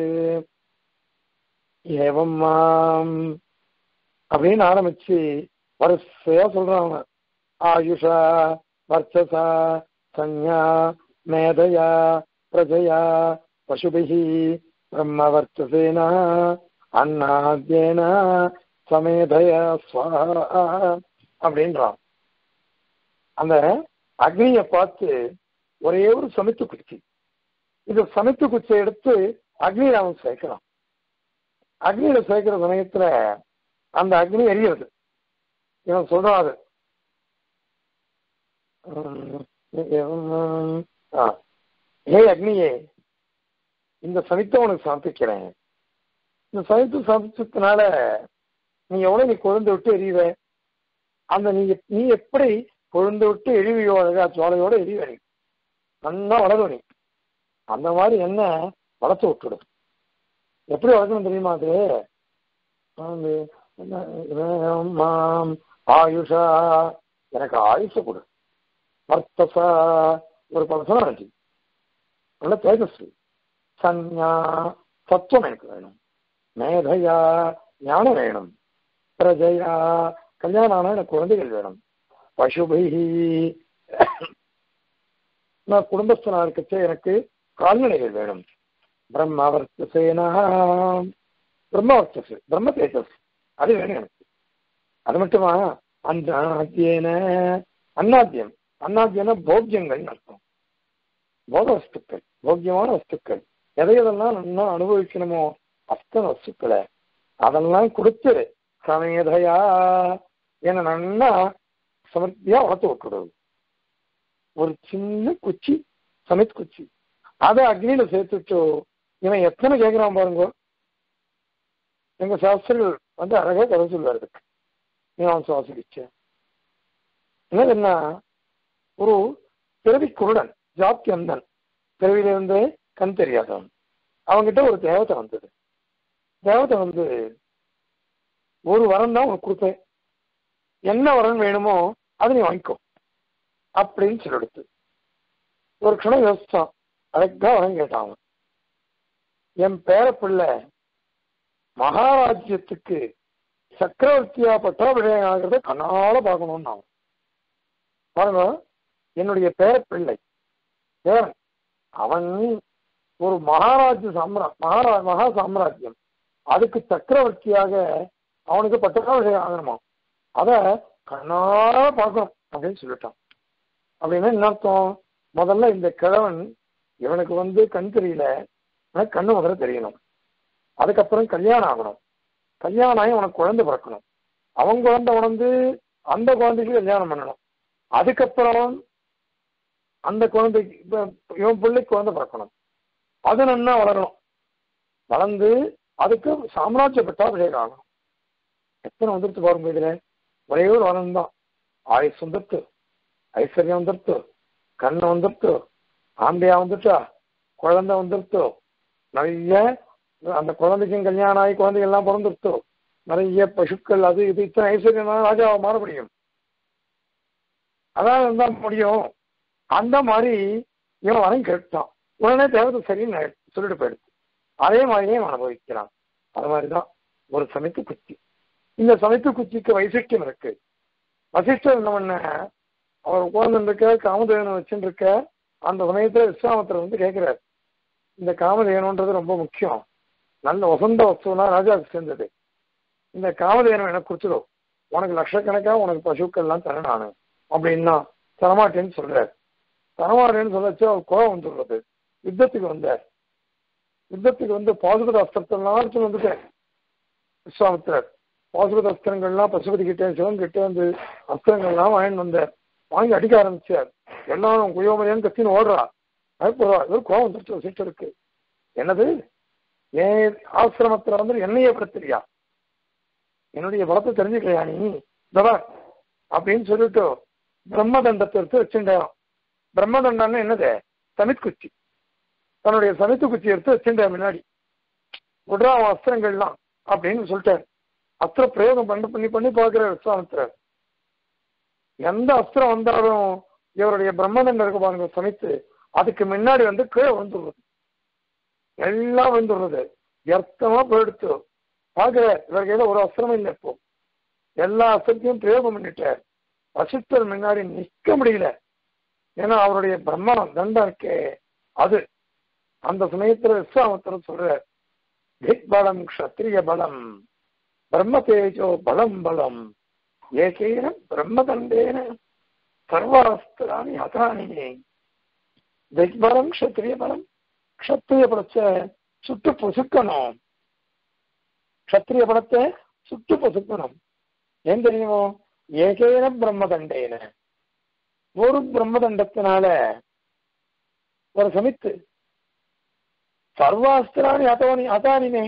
ஏவம் மாம் அப்படின்னு ஆரம்பிச்சு வரிசையா சொல்றாங்க ஆயுஷா வர்ச்சசா சஞ்ஞா மேதையா பிரஜயா பசுபிஹி பிரம்ம வர்ச்சசேனா அன்னாத்யேனா சமேதய ஸ்வாஹா அப்படின்றான் அந்த அக்னியை பார்த்து ஒரே ஒரு சமைத்து குச்சி இது சமைத்து குச்சியை எடுத்து அக்னியில அவன் சேர்க்கிறான் அக்னியில சேர்க்கிற சமயத்துல அந்த அக்னி எரியுது இவன் சொல்றான் அது ஹே அக்னியே இந்த சமித்தை உனக்கு சமர்ப்பிக்கிறேன் இந்த சமித்து சமர்ப்பிச்சதுனால நீ எவ்வளவு நீ கொழுந்து விட்டு எரியுவ அந்த நீ நீ எப்படி கொழுந்து விட்டு எரிவியோ அழகா ஜோலையோட எரிவ நீ நல்லா வளரும் நீ அந்த மாதிரி என்ன வளர்த்து விட்டுடும் எப்படி வளர்க்கணும் தெரியுமா அது மாம் ஆயுஷா எனக்கு ஆயுஷ கொடு வர்த்தசா ஒரு பர்சனாலிட்டி நல்ல தேஜஸ்வி சன்யா சத்துவம் எனக்கு வேணும் மேதையா ஞானம் வேணும் பிரஜையா கல்யாணம் ஆனா எனக்கு குழந்தைகள் வேணும் பசுபைஹி நான் குடும்பஸ்தனா இருக்கச்சே எனக்கு கால்நடைகள் வேணும் பிரம்மவர்த்தசேனா பிரம்மவர்த்தசு பிரம்ம தேஜஸ் அது வேணும் எனக்கு அது மட்டுமா அந்த அத்தியன அன்னாத்தியம் அன்னாத்தியன போக்கியங்கள் அர்த்தம் போக வஸ்துக்கள் போக்கியமான வஸ்துக்கள் எதை எதெல்லாம் நல்லா அனுபவிக்கணுமோ அத்தனை வஸ்துக்களை அதெல்லாம் கொடுத்து சமேதையா என்ன நல்லா சமர்த்தியா வளர்த்து விட்டுடுது ஒரு சின்ன குச்சி சமைத் குச்சி அதை அக்னியில சேர்த்துட்டு இவன் எத்தனை கேட்கிறான் பாருங்க எங்க சாஸ்திரிகள் வந்து அழகா கதை சொல்வார் இதுக்கு மீமாச வாசிக்கிச்ச என்ன ஒரு பிறவி குருடன் ஜாப்தி அந்தன் பிறவியிலிருந்து கண் தெரியாதவன் அவன்கிட்ட ஒரு தேவதை வந்தது தேவதை வந்து ஒரு வரம் தான் உனக்கு கொடுப்பேன் என்ன வரம் வேணுமோ அதை நீ வாங்கிக்கோ அப்படின்னு சொல்லிடுத்து ஒரு க்ஷணம் யோசிச்சான் அழகா வரம் கேட்டான் அவன் என் பேர பிள்ளை மகாராஜ்யத்துக்கு சக்கரவர்த்தியா பட்டாபிஷேகம் ஆகிறத கண்ணால பார்க்கணும்னு நான் பாருங்க என்னுடைய பேர பிள்ளை தேவன் அவன் ஒரு மகாராஜ்ய சாம்ரா மகாரா மகா சாம்ராஜ்யம் அதுக்கு சக்கரவர்த்தியாக அவனுக்கு பட்டாபிஷேகம் ஆகணுமா அத கண்ணால பார்க்கணும் அப்படின்னு சொல்லிட்டான் அப்படின்னா என்ன அர்த்தம் முதல்ல இந்த கிழவன் இவனுக்கு வந்து கண் தெரியல ஆனால் கண்ணு முதல்ல தெரியணும் அதுக்கப்புறம் கல்யாணம் ஆகணும் கல்யாணம் ஆகி உனக்கு குழந்தை பிறக்கணும் அவன் குழந்தை உணர்ந்து அந்த குழந்தைக்கு கல்யாணம் பண்ணணும் அதுக்கப்புறம் அந்த குழந்தைக்கு இப்ப இவன் பிள்ளைக்கு குழந்தை பிறக்கணும் அது நன்னா வளரணும் வளர்ந்து அதுக்கு சாம்ராஜ்ய பட்டாபிஷேகம் ஆகணும் எத்தனை வந்துருச்சு பாருங்க இதுல ஒரே ஒரு வரம் தான் ஆயுஸ் வந்துருத்து ஐஸ்வர்யம் வந்துருத்து கண்ணு வந்துருத்து ஆம்பியா வந்துட்டா குழந்தை வந்துருத்து நிறைய அந்த குழந்தைக்கும் கல்யாணம் ஆகி குழந்தைகள் எல்லாம் பிறந்துருத்து நிறைய பசுக்கள் அது இது இத்தனை ஐஸ்வர்யம் ராஜாவை மாற முடியும் அதான் இருந்தா முடியும் அந்த மாதிரி இவன் வரையும் கேட்டான் உடனே தேவதை சரின்னு சொல்லிட்டு போயிடுச்சு அதே மாதிரியே அவன் அனுபவிக்கிறான் அது மாதிரிதான் ஒரு சமைத்து குச்சி இந்த சமைத்து குச்சிக்கு வைசிஷ்டியம் இருக்கு வசிஷ்டர் என்ன பண்ண அவர் உட்கார்ந்து இருக்க காமதேவனை வச்சுட்டு இருக்க அந்த சமயத்துல விஸ்வாமத்தர் வந்து கேட்கிறார் இந்த காமதேவனுன்றது ரொம்ப முக்கியம் நல்ல வசந்த வஸ்துனா ராஜாவுக்கு சேர்ந்தது இந்த காமதேவன் எனக்கு கொடுத்துடும் உனக்கு லட்சக்கணக்கா உனக்கு பசுக்கள்லாம் தரேன் நானு அப்படின்னா தரமாட்டேன்னு சொல்றார் தரமாட்டேன்னு சொல்லச்சு அவர் கோபம் வந்துடுறது யுத்தத்துக்கு வந்தார் யுத்தத்துக்கு வந்து பாசுபத அஸ்திரத்தெல்லாம் எடுத்து வந்துட்டேன் விஸ்வாமித்திரர் பாசுபத அஸ்திரங்கள்லாம் பசுபதி கிட்டே சிவன் கிட்டே வந்து அஸ்திரங்கள்லாம் வாங்கிட்டு வந்தார் வாங்கி அடிக்க ஆரம்பிச்சார் எல்லாரும் குயோமரியான்னு கத்தின்னு ஓடுறா பயப்படுறா இவர் கோபம் வந்துருச்சு சிஸ்டருக்கு என்னது என் ஆசிரமத்துல வந்து என்னையே படுத்துறியா என்னுடைய பலத்தை தெரிஞ்சுக்கலையா நீ தவா அப்படின்னு சொல்லிட்டு பிரம்மதண்டத்தை எடுத்து வச்சுட்டான் பிரம்மதண்டம்னு என்னது சமித் குச்சி தன்னுடைய சமித்து குச்சி எடுத்து வச்சுட்டான் முன்னாடி விடுறா அவன் அஸ்திரங்கள்லாம் அப்படின்னு சொல்லிட்டார் அஸ்திர பிரயோகம் பண்ணி பண்ணி பண்ணி பார்க்கிறார் விஸ்வாமித்திரர் எந்த அஸ்திரம் வந்தாலும் இவருடைய பிரம்மதண்டம் இருக்கு பாருங்க சமைத்து அதுக்கு முன்னாடி வந்து கீழே வந்துடுறது எல்லாம் வந்துடுறது வியர்த்தமா போயிடுத்து பாக்குற இவருக்கு ஏதோ ஒரு அஸ்திரமும் இல்லை இப்போ எல்லா அஸ்திரத்தையும் பிரயோகம் பண்ணிட்டார் வசிஷ்டர் முன்னாடி நிற்க முடியல ஏன்னா அவருடைய பிரம்மணம் தண்டம் இருக்கே அது அந்த சமயத்துல விஸ்வாமத்திரம் சொல்ற திக் பலம் க்ஷத்ரிய பலம் பிரம்ம தேஜோ பலம் பலம் ஏகேன பிரம்மதண்டேன சர்வாஸ்திராணி ஹதானி திக்பலம் க்ஷத்ரிய பலம் க்ஷத்ரிய பலத்தை சுட்டு பொசுக்கணும் க்ஷத்ரிய பலத்தை சுட்டு பொசுக்கணும் ஏன் தெரியுமோ ஏகேன பிரம்மதண்டேன ஒரு பிரம்மதண்டத்தினால ஒரு சமித்து சர்வாஸ்திராணி அத்தவனி அதானினே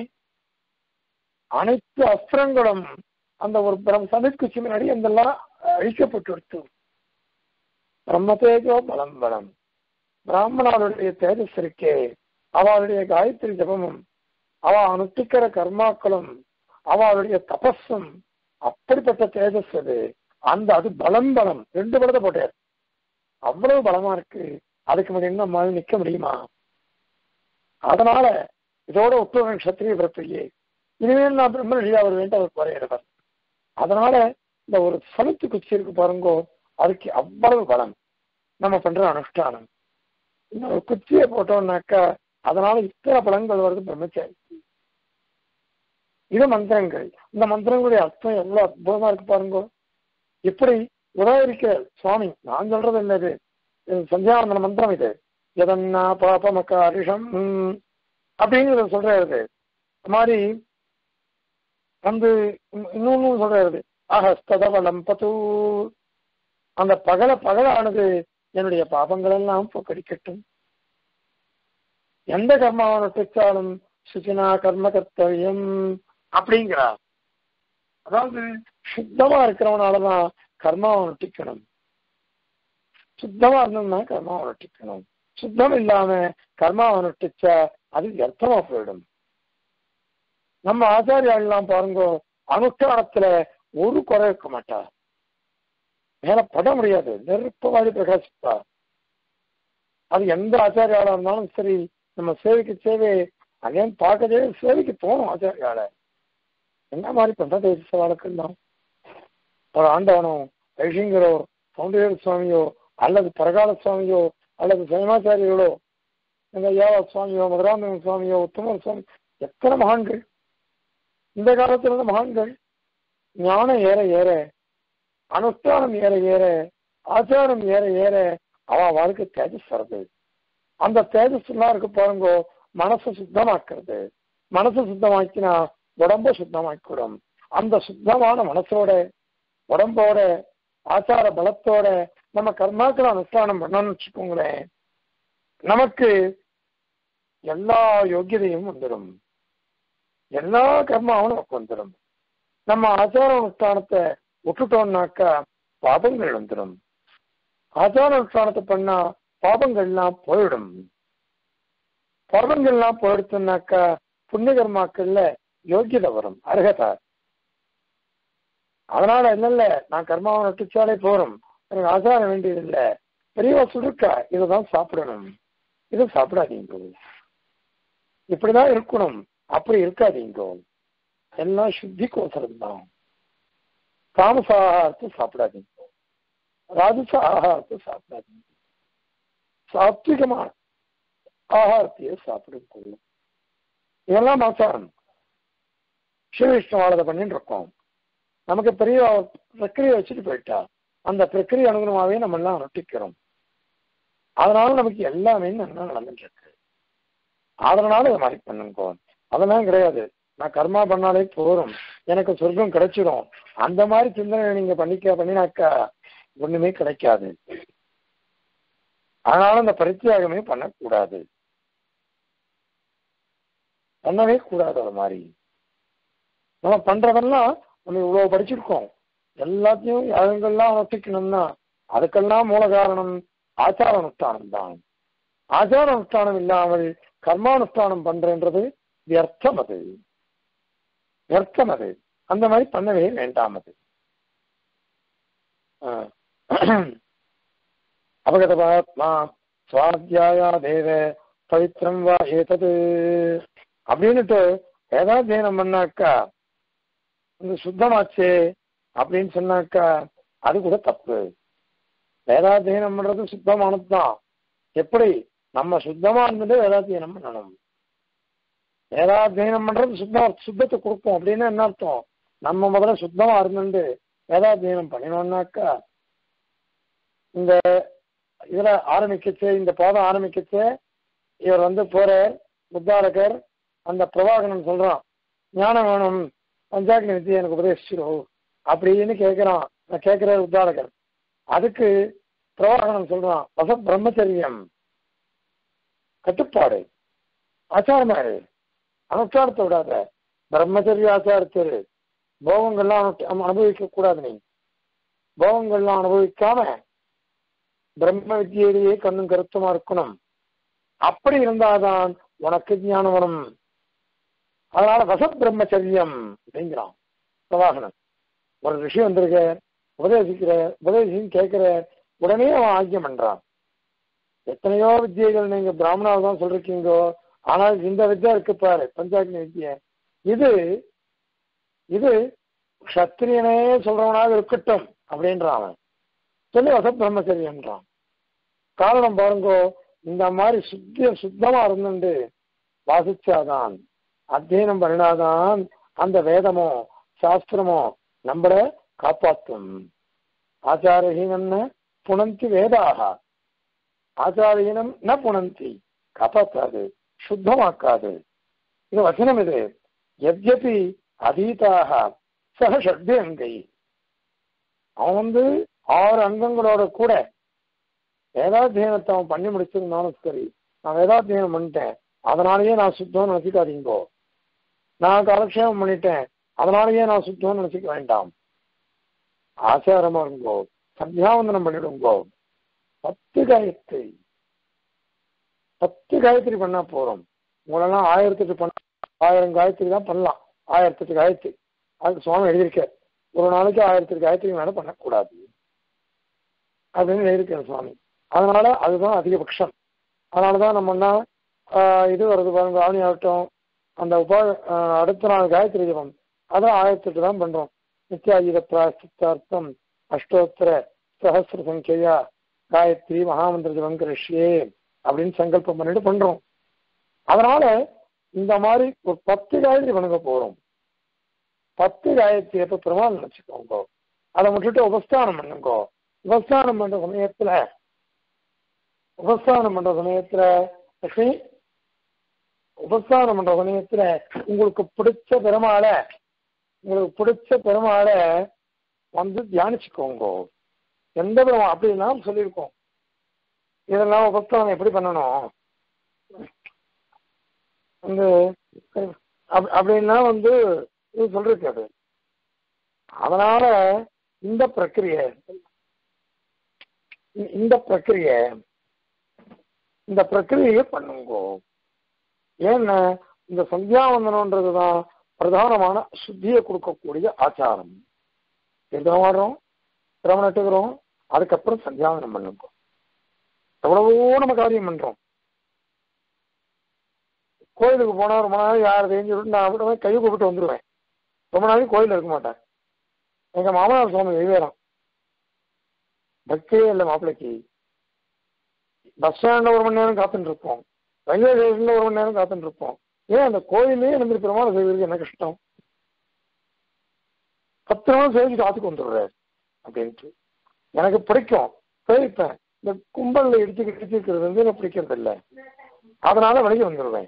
அனைத்து அஸ்திரங்களும் அந்த ஒரு பிரம் சமித்குச்சி முன்னாடி அதெல்லாம் அழிக்கப்பட்டு பிரம்மதேஜோ பலம் பலம் பிராமணருடைய தேஜஸ் இருக்கே அவளுடைய காயத்ரி ஜபமும் அவ அனுஷ்டிக்கிற கர்மாக்களும் அவளுடைய தபஸும் அப்படிப்பட்ட தேஜஸ் அது அந்த அது பலம் பலம் ரெண்டு பலத்தை போட்டார் அவ்வளவு பலமா இருக்கு அதுக்கு முன்னாடி நம்மளால நிக்க முடியுமா அதனால இதோட உத்தரவு கஷத்திரிய பிறப்பையே இனிமேல் நான் பிரம்ம ரிஷியா வருவேன் அவர் வரையிடுவார் அதனால இந்த ஒரு சலுத்து குச்சி இருக்கு பாருங்கோ அதுக்கு அவ்வளவு பலம் நம்ம பண்ற அனுஷ்டானம் இந்த ஒரு குச்சியை போட்டோம்னாக்கா அதனால இத்தனை பலன்கள் வருது பிரம்மச்சாரி இது மந்திரங்கள் இந்த மந்திரங்களுடைய அர்த்தம் எவ்வளவு அற்புதமா இருக்கு பாருங்க இப்படி உதாரிக்க சுவாமி நான் சொல்றது என்னது இது சந்தியாவந்தன மந்திரம் இது எதன்னா பாபமக்காரிஷம் அப்படிங்கிறத சொல்றாரு இந்த மாதிரி வந்து இன்னொன்னு சொல்றாரு அகஸ்ததவலம் பது அந்த பகல பகலானது என்னுடைய பாபங்கள் எல்லாம் போக்கடிக்கட்டும் எந்த கர்மாவை நட்டிச்சாலும் சுச்சினா கர்ம கர்த்தவியம் அப்படிங்கிறார் அதாவது சுத்தமா இருக்கிறவனாலதான் கர்மாவை நட்டிக்கணும் சுத்தமா இருந்தோம்னா கர்மாவை நட்டிக்கணும் சுத்தம் இல்லாம கர்மாவை நட்டிச்சா அது வியர்த்தமா போயிடும் நம்ம ஆச்சாரியாலாம் பாருங்க அனுஷ்டானத்துல ஒரு குறை இருக்க மாட்டா மேல பட முடியாது நெருப்பவாதி பிரகாசிப்பா அது எந்த ஆச்சாரியாளா இருந்தாலும் சரி நம்ம சேவைக்கு சேவை அதையும் பார்க்கவே சேவைக்கு தோணும் ஆச்சாரியால என்ன மாதிரி பண்றது வழக்கம் தான் ஒரு ஆண்டவனோ வைஷிங்கரோ சௌந்தரிய சுவாமியோ அல்லது பரகால சுவாமியோ அல்லது சைமாச்சாரியர்களோ இந்த யாவ சுவாமியோ மதுராந்தக சுவாமியோ உத்தம சுவாமி எத்தனை மகான்கள் இந்த காலத்துல இருந்த மகான்கள் ஞானம் ஏற ஏற அனுஷ்டானம் ஏற ஏற ஆச்சாரம் ஏற ஏற அவ வாழ்க்கை தேஜஸ் வருது அந்த தேஜஸ் எல்லாம் இருக்கு பாருங்க மனசை சுத்தமாக்குறது மனசை சுத்தமாக்கினா உடம்ப சுத்தமாக்கிடும் அந்த சுத்தமான மனசோட உடம்போட ஆச்சார பலத்தோட நம்ம கர்மாக்களை அனுஷ்டானம் பண்ணணும்னு வச்சுக்கோங்களேன் நமக்கு எல்லா யோகியதையும் வந்துடும் எல்லா கர்மாவும் நமக்கு வந்துடும் நம்ம ஆச்சார அனுஷ்டானத்தை விட்டுட்டோம்னாக்கா பாபங்கள் வந்துடும் ஆச்சார அனுஷ்டானத்தை பண்ணா பாபங்கள்லாம் போயிடும் பாபங்கள்லாம் போயிடுச்சுனாக்கா புண்ணிய கர்மாக்கள்ல யோகியதை வரும் அர்ஹதா அதனால இல்ல நான் கர்மாவை நட்டுச்சாலே போறோம் எனக்கு ஆச்சாரம் வேண்டியது இல்ல பெரியவா சுடுக்கா இதைதான் சாப்பிடணும் இதை சாப்பிடாதீங்க இப்படிதான் இருக்கணும் அப்படி இருக்காதீங்க எல்லாம் சுத்திக்கோசரம் தான் தாமச ஆகாரத்தை சாப்பிடாதீங்க ராஜச ஆகாரத்தை சாப்பிடாதீங்க சாத்விகமான ஆகாரத்தையே சாப்பிடுங்க இதெல்லாம் ஆச்சாரம் ஸ்ரீவிஷ்ணுவாளதை பண்ணிட்டு இருக்கோம் நமக்கு பெரிய பிரக்கிரியை வச்சுட்டு போயிட்டா அந்த பிரக்கிரியை அனுகுணமாவே நம்ம எல்லாம் அனுஷ்டிக்கிறோம் அதனால நமக்கு எல்லாமே நல்லா நடந்துட்டு இருக்கு அதனால இதை மாதிரி பண்ணுங்க அதெல்லாம் கிடையாது நான் கர்மா பண்ணாலே போறோம் எனக்கு சொர்க்கம் கிடைச்சிடும் அந்த மாதிரி சிந்தனை நீங்க பண்ணிக்க பண்ணினாக்கா ஒண்ணுமே கிடைக்காது அதனால அந்த பரித்தியாகமே பண்ணக்கூடாது பண்ணவே கூடாது அது மாதிரி நம்ம பண்றதெல்லாம் நம்ம இவ்வளவு படிச்சிருக்கோம் எல்லாத்தையும் யாகங்கள்லாம் வசிக்கணும்னா அதுக்கெல்லாம் மூல காரணம் ஆச்சார அனுஷ்டானம் தான் ஆச்சார அனுஷ்டானம் இல்லாமல் கர்மானுஷ்டானம் பண்றன்றது வியர்த்தம் அது வியர்த்தம் அது அந்த மாதிரி பண்ணவே வேண்டாம் அது அபகதபாத்மா சுவாத்தியாயா தேவ பவித்திரம் வா ஏதது அப்படின்னுட்டு வேதாத்தியனம் பண்ணாக்கா இந்த சுத்தமாச்சே அப்படின்னு சொன்னாக்கா அது கூட தப்பு வேதாத்தியனம் பண்றது சுத்தமானது தான் எப்படி நம்ம சுத்தமா இருந்துட்டு வேதாத்தியனம் பண்ணணும் வேதாத்தியனம் பண்றது சுத்த சுத்தத்தை கொடுப்போம் அப்படின்னு என்ன அர்த்தம் நம்ம முதல்ல சுத்தமா இருந்துட்டு வேதாத்தியனம் பண்ணினோம்னாக்கா இந்த இதுல ஆரம்பிக்கச்சு இந்த பாதம் ஆரம்பிக்கச்சு இவர் வந்து போற புத்தாரகர் அந்த பிரபாகரன் சொல்றான் ஞானம் வேணும் பஞ்சாக்னி வித்தியை எனக்கு உபதேசிச்சிரும் அப்படின்னு கேட்கிறான் நான் கேட்கிற உத்தாரகர் அதுக்கு பிரவாகனம் சொல்றான் வச பிரம்மச்சரியம் கட்டுப்பாடு ஆச்சாரமா இரு அனுஷ்டானத்தை விடாத பிரம்மச்சரிய ஆச்சாரத்தில் போகங்கள்லாம் அனுபவிக்க கூடாது நீ போகங்கள்லாம் அனுபவிக்காம பிரம்ம வித்தியிலேயே கண்ணும் கருத்துமா இருக்கணும் அப்படி இருந்தாதான் உனக்கு ஞானம் வரும் அதனால வசத் பிரம்மச்சரியம் அப்படிங்கிறான் பிரவாகனன் ஒரு ரிஷி வந்திருக்க உபதேசிக்கிற உபதேசின்னு கேட்கிற உடனே அவன் ஆக்கியம் பண்றான் எத்தனையோ வித்தியைகள் நீங்க பிராமணால் தான் சொல்றீங்கோ ஆனால் இந்த வித்யா இருக்கு பாரு பஞ்சாக்னி வித்தியை இது இது க்ஷத்திரியனே சொல்றவனாக இருக்கட்டும் அப்படின்றான் அவன் சொல்லி வசத் பிரம்மச்சரியன்றான் காரணம் பாருங்கோ இந்த மாதிரி சுத்திய சுத்தமா இருந்துட்டு வாசிச்சாதான் அத்தியனம் பண்ணினாதான் அந்த வேதமோ சாஸ்திரமோ நம்மள காப்பாற்றும் ஆச்சாரஹீனம்னு புனந்தி வேதாக ஆச்சாரஹீனம் ந புனந்தி காப்பாற்றாது சுத்தமாக்காது இது வசனம் இது எத்யபி அதீதாக சக ஷட்பி அங்கை அவன் வந்து ஆறு அங்கங்களோட கூட வேதாத்தியனத்தை அவன் பண்ணி முடிச்சிருந்தாலும் சரி நான் வேதாத்தியனம் பண்ணிட்டேன் அதனாலேயே நான் சுத்தம்னு நினைச்சுக்காதீங்கோ நான் காலக்ஷேபம் பண்ணிட்டேன் அதனாலேயே நான் சுத்தம்னு நினைச்சுக்க வேண்டாம் ஆச்சாரமா இருங்கோ சந்தியாவந்தனம் பண்ணிடுங்கோ பத்து காயத்ரி பத்து காயத்ரி பண்ணா போறோம் உங்களெல்லாம் ஆயிரத்தெட்டு பண்ண ஆயிரம் காயத்ரி தான் பண்ணலாம் ஆயிரத்தெட்டு காயத்ரி அதுக்கு சுவாமி எழுதியிருக்க ஒரு நாளைக்கு ஆயிரத்தெட்டு காயத்ரி மேல பண்ணக்கூடாது அப்படின்னு எழுதியிருக்காரு சுவாமி அதனால அதுதான் அதிகபட்சம் அதனாலதான் நம்மன்னா இது வருது பாருங்க ஆவணி ஆகட்டும் அந்த உபா ஆஹ் அடுத்த நாள் காயத்ரி ஜபம் அதான் ஆயிரத்தெட்டு தான் பண்றோம் நித்யாயுத பிராசித்தார்த்தம் அஷ்டோத்தர சஹசிர சங்கையா காயத்ரி மகாமந்திர ஜபம் கரிஷ்யே அப்படின்னு சங்கல்பம் பண்ணிட்டு பண்றோம் அதனால இந்த மாதிரி ஒரு பத்து காயத்ரி பண்ணுங்க போறோம் பத்து காயத்ரி எப்ப பெருமாள் நினைச்சுக்கோங்க அதை விட்டுட்டு உபஸ்தானம் பண்ணுங்க உபஸ்தானம் பண்ற சமயத்துல உபஸ்தானம் பண்ற சமயத்துல லட்சுமி உபஸ்தானம் பண்ற சமயத்துல உங்களுக்கு பிடிச்ச பெருமாளை உங்களுக்கு பிடிச்ச பெருமாளை வந்து தியானிச்சுக்கோங்க எந்த பெருமாள் அப்படின்னா சொல்லியிருக்கோம் இதெல்லாம் உபஸ்தானம் எப்படி பண்ணணும் வந்து அப்- அப்படின்னா வந்து இது சொல்லிருக்கு அது அதனால இந்த பிரக்கிரியை இ- இந்த பிரக்கிரியை இந்த பிரக்கிரியை பண்ணுங்க ஏன்னா இந்த சந்தியாவந்தனம்ன்றது தான் பிரதானமான சுத்தியை கொடுக்கக்கூடிய ஆச்சாரம் தீர்த்தம் ஆடுறோம் திரமணம் நட்டுக்கிறோம் அதுக்கப்புறம் சந்தியாவந்தனம் பண்ணுங்க எவ்வளவோ நம்ம காரியம் பண்றோம் கோயிலுக்கு போனா ரொம்ப நாள் யார் தெரிஞ்சு விட்டு நான் விட கை கூப்பிட்டு வந்துடுவேன் ரொம்ப நாளைக்கு கோயில்ல இருக்க மாட்டேன் எங்க மாமனார் சுவாமி வெவ்வேறாம் பக்தியே இல்லை மாப்பிள்ளைக்கு பஸ் ஸ்டாண்ட்ல ஒரு மணி நேரம் காத்துட்டு இருப்போம் ரயில்வே ஸ்டேஷன்ல ஒரு மணி நேரம் காத்துட்டு இருப்போம் ஏன் அந்த கோயிலே இருந்து பெருமாள் செய்வதற்கு என்ன கஷ்டம் பத்து நாள் சேவிச்சு காத்துக்கு வந்துடுறாரு அப்படின்ட்டு எனக்கு பிடிக்கும் சேவிப்பேன் இந்த கும்பல்ல இடிச்சு இடிச்சிருக்கிறது வந்து எனக்கு பிடிக்கிறது இல்லை அதனால வெளியே வந்துடுவேன்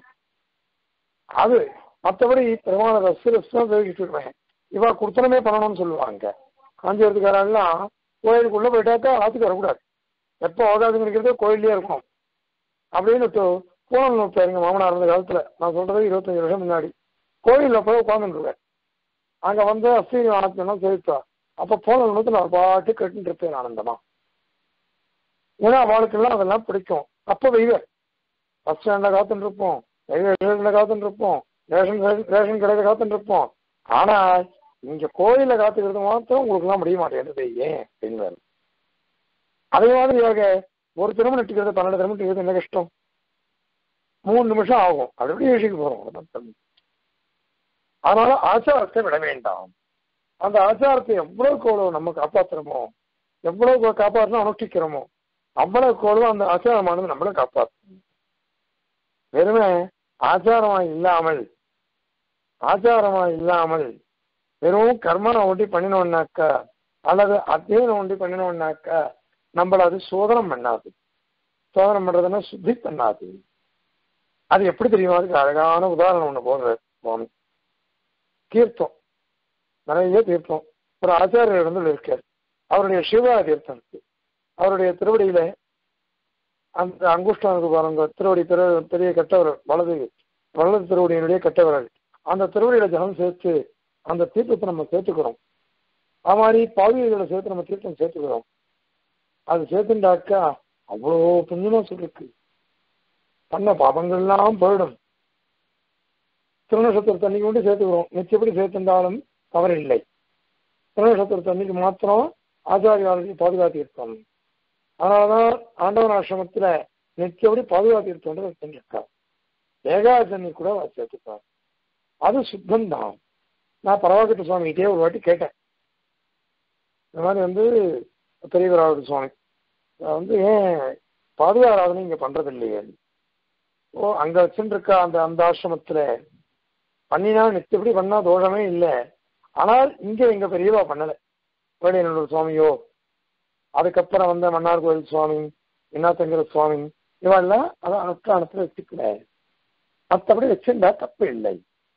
அது மற்றபடி பெருமாள் ரசு ரசு தான் சேவிக்கிட்டு இருப்பேன் இவா குடுத்தனமே பண்ணணும்னு சொல்லுவாங்க காஞ்சிபுரத்துக்காரெல்லாம் கோயிலுக்குள்ள போயிட்டாக்கா ஆத்துக்கு வரக்கூடாது எப்போ அவகாசம் கிடைக்கிறதோ கோயிலே இருக்கணும் அப்படின்னு பூனல் நோட்டு எங்க மாமனார் இருந்த காலத்துல நான் சொல்றது இருபத்தஞ்சு வருஷம் முன்னாடி கோயில்ல போய் உட்காந்துருவேன் அங்க வந்து அஸ்வினி ஆனந்தம் சேவிப்பா அப்ப பூனல் நோட்டு நான் பாட்டு கேட்டுட்டு இருப்பேன் ஆனந்தமா ஏன்னா அவளுக்கெல்லாம் அதெல்லாம் பிடிக்கும் அப்போ வெய்வர் பஸ் ஸ்டாண்ட்ல காத்துட்டு இருப்போம் ரயில்வே ஸ்டேஷன்ல காத்துட்டு இருப்போம் ரேஷன் ரேஷன் கடையில காத்துட்டு இருப்போம் ஆனா இங்க கோயில்ல காத்துக்கிறது மாத்திரம் உங்களுக்கு எல்லாம் முடிய மாட்டேங்குது ஏன் அப்படின்னு அதே மாதிரியாக ஒரு திருமணம் நட்டுக்கிறது பன்னெண்டு திருமணம் நட்டுக்கிறது என்ன கஷ்டம் மூணு நிமிஷம் ஆகும் அது எப்படி யோசிக்க போறோம் அவ்வளவுதான். அதனால ஆச்சாரத்தை விட வேண்டாம் அந்த ஆச்சாரத்தை எவ்வளவுக்கு எவ்வளவு நம்ம காப்பாத்துறோமோ எவ்வளவு காப்பாற்றணும் அனுஷ்டிக்கிறோமோ அவ்வளவுக்கு எவ்வளவு அந்த ஆச்சாரமானது நம்மளை காப்பாற்றும் வெறுமே ஆச்சாரமா இல்லாமல் ஆச்சாரமா இல்லாமல் வெறும் கர்மனை ஒண்டி பண்ணினோம்னாக்கா அல்லது அத்தியனம் ஒண்டி பண்ணினோம்னாக்கா நம்மள அது சோதனம் பண்ணாது சோதனம் பண்றதுன்னா சுத்தி பண்ணாது அது எப்படி தெரியுமா அதுக்கு அழகான உதாரணம் ஒண்ணு போடுற சுவாமி தீர்த்தம் நிறைய தீர்த்தம் ஒரு ஆச்சாரியர் இருந்து இருக்கார் அவருடைய சிவா தீர்த்தம் இருக்கு அவருடைய திருவடியில அந்த அங்குஷ்டம் இருக்கு பாருங்க திருவடி பெரு பெரிய கட்டவர் வலது வலது திருவடியினுடைய கட்டவர்கள் அந்த திருவடியில ஜலம் சேர்த்து அந்த தீர்த்தத்தை நம்ம சேர்த்துக்கிறோம் அது மாதிரி பாவிகளோட சேர்த்து நம்ம தீர்த்தம் சேர்த்துக்கிறோம் அது சேர்த்துட்டாக்கா அவ்வளோ புண்ணியமா சொல்லிருக்கு பண்ண பாபங்கள்லாம் போயிடும் திருநட்சத்திர தண்ணிக்கு மட்டும் சேர்த்துக்கிறோம் மிச்சப்படி சேர்த்துட்டாலும் தவறில்லை திருநட்சத்திர தண்ணிக்கு மாத்திரம் ஆச்சாரியாளுக்கு பாதுகாத்து இருக்கோம் அதனாலதான் ஆண்டவன் ஆசிரமத்துல நித்தியபடி பாதுகாத்து வச்சிருக்கா ஏகாதண்ணி கூட அவர் சேர்த்துப்பார் அது சுத்தம் தான் நான் பரவாக்கட்டு சுவாமிகிட்டே ஒரு வாட்டி கேட்டேன் இந்த மாதிரி வந்து பெரியவராவது சுவாமி நான் வந்து ஏன் பாதுகா ஆராதனை இங்க பண்றது இல்லையே ஓ அங்க வச்சுருக்க அந்த அந்த ஆசிரமத்துல பண்ணினா நித்தியப்படி பண்ணா தோஷமே இல்லை ஆனால் இங்க எங்க பெரியவா பண்ணல வேலையனூர் சுவாமியோ அதுக்கப்புறம் வந்த மன்னார் கோயில் சுவாமி இன்னாத்தங்கிற சுவாமி இவெல்லாம் அதை அனுஷ்டானத்துல வச்சுக்கல மற்றபடி வச்சிருந்தா தப்பு இல்லை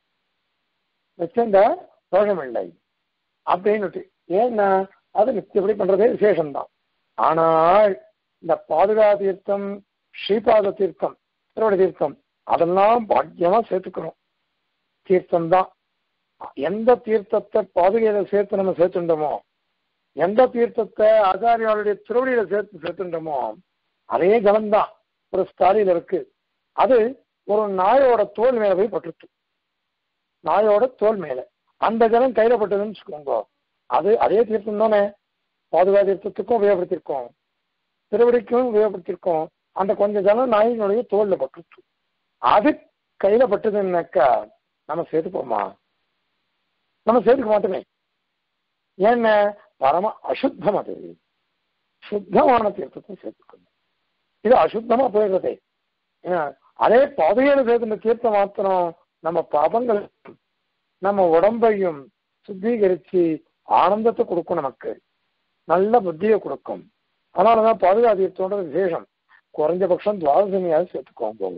வச்சிருந்தா தோஷம் இல்லை அப்படின்னு ஏன்னா அது நித்தியப்படி பண்றதே விசேஷம்தான் ஆனால் இந்த பாதுகா தீர்த்தம் ஸ்ரீபாத தீர்த்தம் திருவடி தீர்த்தம் அதெல்லாம் பாக்கியமா சேர்த்துக்கணும் தீர்த்தம் தான் எந்த தீர்த்தத்தை பாதுகையில சேர்த்து நம்ம சேர்த்துட்டோமோ எந்த தீர்த்தத்தை ஆச்சாரியாளுடைய திருவடியில சேர்த்து சேர்த்துட்டோமோ அதே ஜலம்தான் ஒரு ஸ்டாலியில இருக்கு அது ஒரு நாயோட தோல் மேல போய் பட்டுருச்சு நாயோட தோல் மேல அந்த ஜலம் கையில பட்டதுன்னு வச்சுக்கோங்க அது அதே தீர்த்தம் தானே பாதுகா தீர்த்தத்துக்கும் உபயோகப்படுத்திருக்கோம் திருவடிக்கும் உபயோகப்படுத்திருக்கோம் அந்த கொஞ்சம் ஜலம் நாயினுடைய தோல்ல பட்டுருச்சு அது கையில பட்டதுன்னாக்கா நம்ம சேர்த்துப்போமா நம்ம சேர்த்துக்க மாட்டோமே ஏன்னா பரம அசுத்தம் அது சுத்தமான தீர்த்தத்தை சேர்த்துக்கணும் இது அசுத்தமா போயிடுறதே அதே பாதையில சேர்த்து தீர்த்தம் மாத்திரம் நம்ம பாபங்கள் நம்ம உடம்பையும் சுத்திகரிச்சு ஆனந்தத்தை கொடுக்கும் நமக்கு நல்ல புத்தியை கொடுக்கும் அதனாலதான் பாதுகா தீர்த்தோட விசேஷம் குறைஞ்சபட்சம் துவாதசனியாவது சேர்த்துக்கோங்க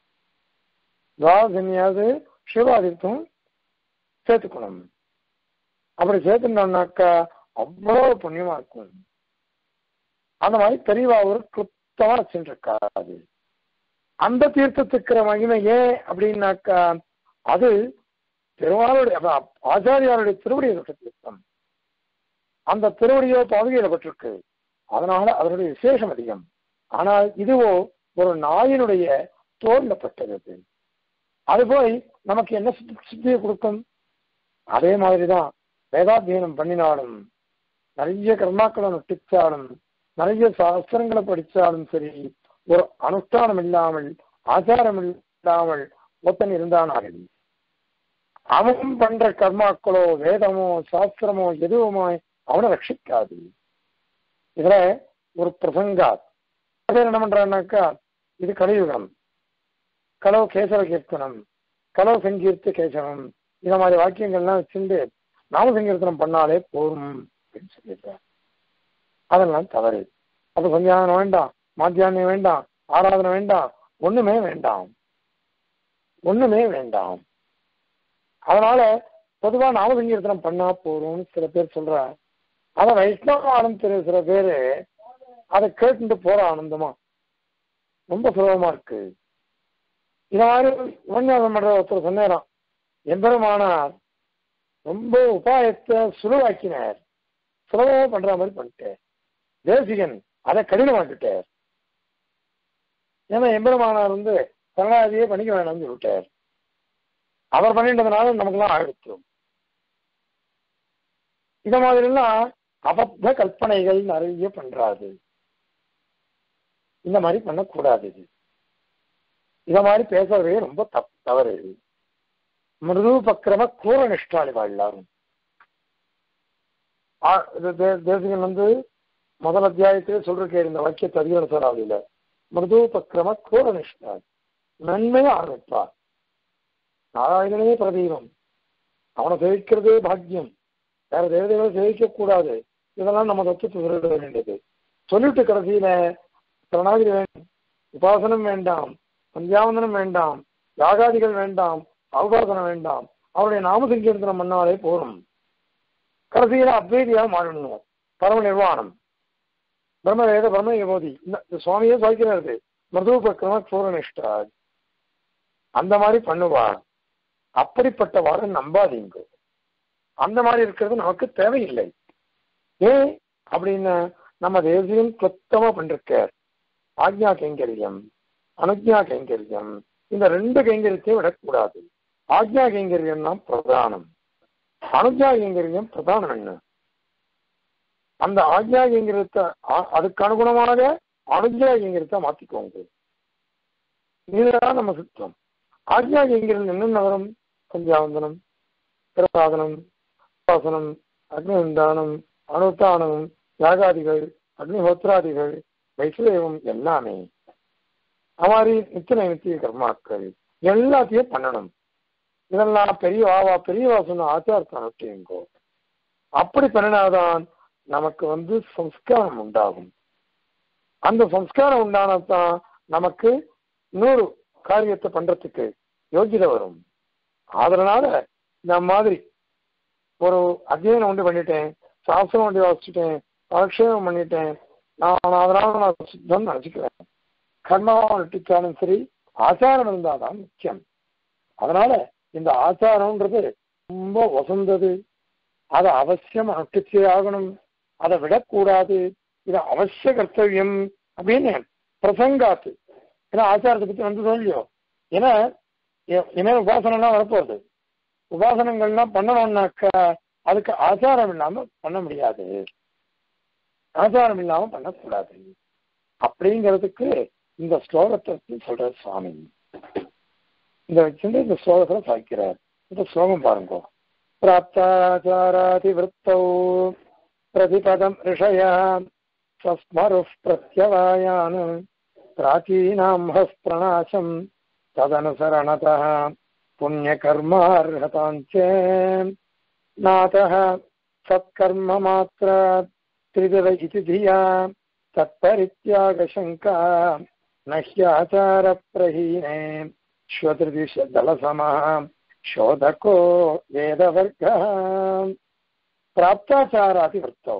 துவாதசனியாவது சிவாதீர்த்தம் சேர்த்துக்கணும் அப்படி சேர்த்துட்டோம்னாக்கா அவ்வளவு புண்ணியமா இருக்கும் அந்த மாதிரி பெரியவா ஒரு கிருத்தமா வச்சுருக்காது அந்த தீர்த்தத்துக்கிற மகிமை ஏன் அப்படின்னாக்கா அது பெருமாளுடைய ஆச்சாரியாருடைய திருவடியை பெற்ற தீர்த்தம் அந்த திருவடியோ பாதுகையில பெற்றிருக்கு அதனால அதனுடைய விசேஷம் அதிகம் ஆனால் இதுவோ ஒரு நாயினுடைய தோல்ல பட்டது அது போய் நமக்கு என்ன சுத்தியை கொடுக்கும் அதே மாதிரிதான் வேதாத்தியனம் பண்ணினாலும் நிறைய கர்மாக்களை நுட்டிச்சாலும் நிறைய சாஸ்திரங்களை படிச்சாலும் சரி ஒரு அனுஷ்டானம் இல்லாமல் ஆச்சாரம் இல்லாமல் ஒத்தன் இருந்தானார்கள் அவன் பண்ற கர்மாக்களோ வேதமோ சாஸ்திரமோ எதுவுமோ அவனை ரட்சிக்காது இதுல ஒரு பிரசங்கா பேர் என்ன பண்றான்னாக்கா இது கலியுகம் கலவு கேசவ கீர்த்தனம் கலவு சங்கீர்த்த கேசவம் இந்த மாதிரி வாக்கியங்கள்லாம் வச்சுட்டு நாம சங்கீர்த்தனம் பண்ணாலே போதும் அப்படின்னு சொல்லிடுறார் அதெல்லாம் தவறு அப்ப சந்தியானம் வேண்டாம் மாத்தியானம் வேண்டாம் ஆராதனை வேண்டாம் ஒண்ணுமே வேண்டாம் ஒண்ணுமே வேண்டாம் அதனால பொதுவா நாம சங்கீர்த்தனம் பண்ணா போதும்னு சில பேர் சொல்றா அத வைஷ்ணவ ஆனந்த சில பேரு அதை கேட்டுட்டு போற ஆனந்தமா ரொம்ப சுலபமா இருக்கு இத மாதிரி உபன்யாசம் பண்ற ஒருத்தர் சொன்னாராம் எம்பெருமானார் ரொம்ப உபாயத்தை சுலுவாக்கினார் சுலபமா பண்ற மாதிரி பண்ணிட்டார் தேசிகன் அதை கடினமாக்கிட்டார் ஏன்னா எம்பெருமானார் வந்து கருணாதியே பண்ணிக்க வேணாம்னு சொல்லிட்டார் அவர் பண்ணிட்டதுனால நமக்குலாம் ஆயிடுச்சு இந்த மாதிரிலாம் அபத்த கல்பனைகள் நிறைய பண்றாது இந்த மாதிரி பண்ணக்கூடாது இது இத மாதிரி பேசுறதே ரொம்ப தப்பு தவறு மிருது பக்கிரம கூற நிஷ்டாளிவா எல்லாரும் தேசிகன் வந்து முதல் அத்தியாயத்திலே சொல்றேன் இந்த வாக்கியத்தை அதிகார சொல்லாதில்ல மிருது பக்கிரம கூற நிஷ்டாள் நன்மையை ஆரம்பிப்பார் நாராயணனே பிரதீபம் அவனை சேவிக்கிறதே பாக்கியம் வேற தேவதைகளை சேவிக்க கூடாது இதெல்லாம் நம்ம தத்துவத்தை சொல்லிட வேண்டியது சொல்லிட்டு கடைசியில சரணாகிரி வேண்டும் உபாசனம் வேண்டாம் சந்தியாவந்தனம் வேண்டாம் யாகாதிகள் வேண்டாம் அவபாசனம் வேண்டாம் அவருடைய நாம சங்கீர்த்தனம் பண்ணாலே போதும் கடைசியில அத்வைதியா மாறணும் பரம நிர்வாணம் பிரம்ம வேத பிரம்ம யோதி இந்த சுவாமியே சாய்க்கிறாரு மருதுவ பக்கிரம சூரனிஷ்டா அந்த மாதிரி பண்ணுவா அப்படிப்பட்டவாறு நம்பாதீங்க அந்த மாதிரி இருக்கிறது நமக்கு தேவையில்லை ஏன் அப்படின்னு நம்ம தேசியம் கிளத்தமா பண்ணிருக்கார் ஆக்ஞா கைங்கரியம் அனுஜா கைங்கரியம் இந்த ரெண்டு கைங்கரியத்தையும் விடக்கூடாது ஆக்ஞா கைங்கரியம் தான் பிரதானம் அனுஜா கைங்கரியம் பிரதானம் என்ன அந்த ஆக்ஞாகிங்கிறத அதுக்கு அனுகுணமாக அனுஜாகிங்கிறத மாத்திக்கோங்க இதுதான் நம்ம சுத்தம் ஆக்ஞாகிங்கிறது என்னென்ன வரும் சந்தியாவந்தனம் பிரசாதனம் உபாசனம் அக்னிதானம் அனுத்தானம் யாகாதிகள் அக்னிஹோத்திராதிகள் வைஷ்ணவம் எல்லாமே அமாரி நித்திய நித்திய கர்மாக்கள் எல்லாத்தையும் பண்ணணும் இதெல்லாம் பெரியவாவா பெரியவா சொன்ன ஆச்சாரத்தை அனுஷ்டிங்கோ அப்படி பண்ணினாதான் நமக்கு வந்து சம்ஸ்காரம் உண்டாகும் அந்த சம்ஸ்காரம் உண்டானதான் நமக்கு இன்னொரு காரியத்தை பண்றதுக்கு யோகிதை வரும் அதனால இந்த மாதிரி ஒரு அத்தியனம் ஒன்று பண்ணிட்டேன் சாஸ்திரம் ஒன்று வாசிச்சுட்டேன் பலக்ஷேபம் பண்ணிட்டேன் நான் அதனால நான் சுத்தம் நினைச்சுக்கிறேன் கர்மாவை நட்டிச்சாலும் சரி ஆச்சாரம் இருந்தாதான் முக்கியம் அதனால இந்த ஆச்சாரம்ன்றது ரொம்ப வசந்தது அதை அவசியம் அனுஷ்டிச்சே ஆகணும் அதை விடக்கூடாது இது அவசிய கர்த்தவியம் அப்படின்னு பிரசங்காத்து ஏன்னா ஆச்சாரத்தை பத்தி வந்து சொல்லியோ ஏன்னா இனிமே உபாசனம்லாம் வரப்போகுது உபாசனங்கள்லாம் பண்ணணும்னாக்கா அதுக்கு ஆச்சாரம் இல்லாம பண்ண முடியாது ஆச்சாரம் இல்லாம பண்ணக்கூடாது அப்படிங்கிறதுக்கு இந்த ஸ்லோகத்தை பத்தி சொல்ற சுவாமி இந்த வச்சிருந்து இந்த ஸ்லோகத்துல சாய்க்கிறார் இந்த ஸ்லோகம் பாருங்க பிராப்தாச்சாராதிவృத்தௌ பிரதிபதம் ரிஷய சஸ்மரு பிரத்யவாயான் பிராச்சீனாம் ஹஸ்பிரணாசம் ததனுசரணதः पुण्यकर्मार्हताञ्च नातः सत्कर्ममात्र त्रिविध इति धिया तत्परित्यागशङ्का न ह्याचारप्रहीने श्वतृदिशदलसमः शोधको वेदवर्गः பிராப்தாச்சாராதிவர்த்தம்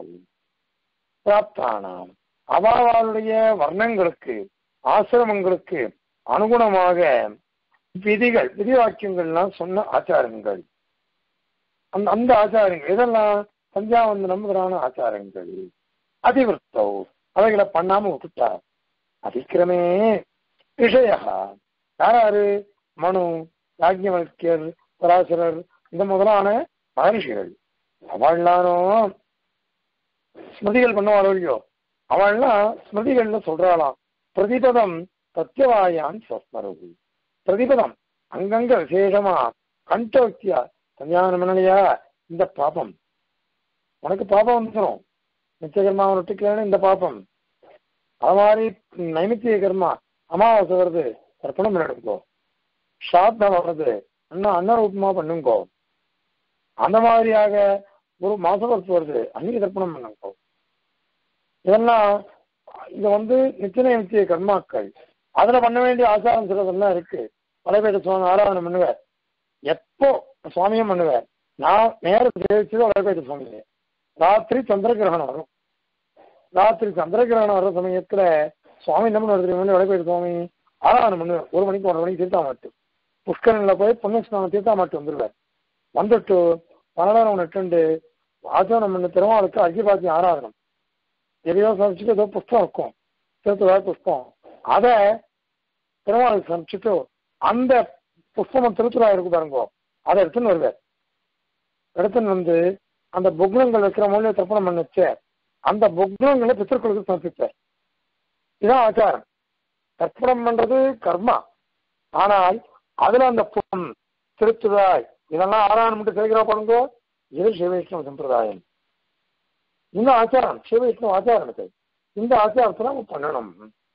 பிராப்தானாம் அவாவாளுடைய வர்ணங்களுக்கு ஆசிரமங்களுக்கு அனுகுணமாக விதிகள் விதி வாக்கியங்கள்லாம் சொன்ன ஆச்சாரங்கள் அந்த அந்த ஆச்சாரங்கள் இதெல்லாம் சந்தியாவந்தனம் முதலான ஆச்சாரங்கள் அதிவிருத்தோ அவைகளை பண்ணாம விட்டுட்டார் அதிக்கிரமே விஷயா யாராரு மனு யாஜ்யவல்யர் பராசரர் இந்த முதலான மகர்ஷிகள் அவள்லாரும் ஸ்மிருதிகள் பண்ணுவாளோ இல்லையோ அவள்லாம் ஸ்மிருதிகள்ல சொல்றாளாம் பிரதிபதம் சத்தியவாயான் சொஸ்மருகு பிரதிபதம் அங்கங்க விசேஷமா கண்டோக்தியா கல்யாணம் பண்ணலையா இந்த பாபம் உனக்கு பாபம் வந்துடும் நிச்சய கர்மாவை நொட்டிக்கலன்னு இந்த பாபம் அது மாதிரி நைமித்திய கர்மா அமாவாசை வருது தர்ப்பணம் பண்ணிடுங்கோ சாத்தம் வர்றது அண்ணா அன்னரூபமா பண்ணுங்கோ அந்த மாதிரியாக ஒரு மாசவரத்து வருது அன்னைக்கு தர்ப்பணம் பண்ணுங்கோ இதெல்லாம் இது வந்து நிச்சய நிச்சய கர்மாக்கள் அதுல பண்ண வேண்டிய ஆச்சாரம் சிலதெல்லாம் இருக்கு வலைபேட்ட சுவாமி ஆராதனை பண்ணுவார் எப்போ சுவாமியும் பண்ணுவார் நான் நேரம் சேவிச்சது வலைபேட்ட சுவாமி ராத்திரி சந்திர கிரகணம் வரும் ராத்திரி சந்திர கிரகணம் வர சமயத்துல சுவாமி என்ன பண்ணுவார் தெரியுமா வலைபேட்ட சுவாமி ஆராதனை பண்ணுவார் ஒரு மணிக்கு ஒன்றரை மணிக்கு தீர்த்தாமட்டு புஷ்கரன்ல போய் புண்ணியஸ்நானம் தீர்த்தாமட்டு வந்துடுவார் வந்துட்டு பன்னெண்டாயிரம் நெட்டுண்டு ஆச்சரணம் பண்ண திருமாவுக்கு அகிபாத்தி ஆராதனம் எதையோ சமைச்சுட்டு ஏதோ புஷ்பம் இருக்கும் சேர்த்து புஷ்பம் அதை திருமாலுக்கு சமைச்சிட்டு அந்த புஷ்பம் திருத்துறா இருக்கு பாருங்க அதை எடுத்துன்னு வருவார் எடுத்துன்னு வந்து அந்த புக்னங்கள் வைக்கிற மூலிய தர்ப்பணம் பண்ணிச்சு அந்த புக்னங்களை பித்தர்களுக்கு சமர்ப்பிப்பார் இதான் ஆச்சாரம் தர்ப்பணம் பண்றது கர்மா ஆனால் அதுல அந்த பும் திருத்துறாய் இதெல்லாம் ஆராயணம் மட்டும் சேர்க்கிறா பாருங்க இது சிவவைஷ்ணவ சம்பிரதாயம் இந்த ஆச்சாரம் சிவவைஷ்ணவ ஆச்சாரம் இது இந்த ஆச்சாரத்தை நம்ம பண்ணணும்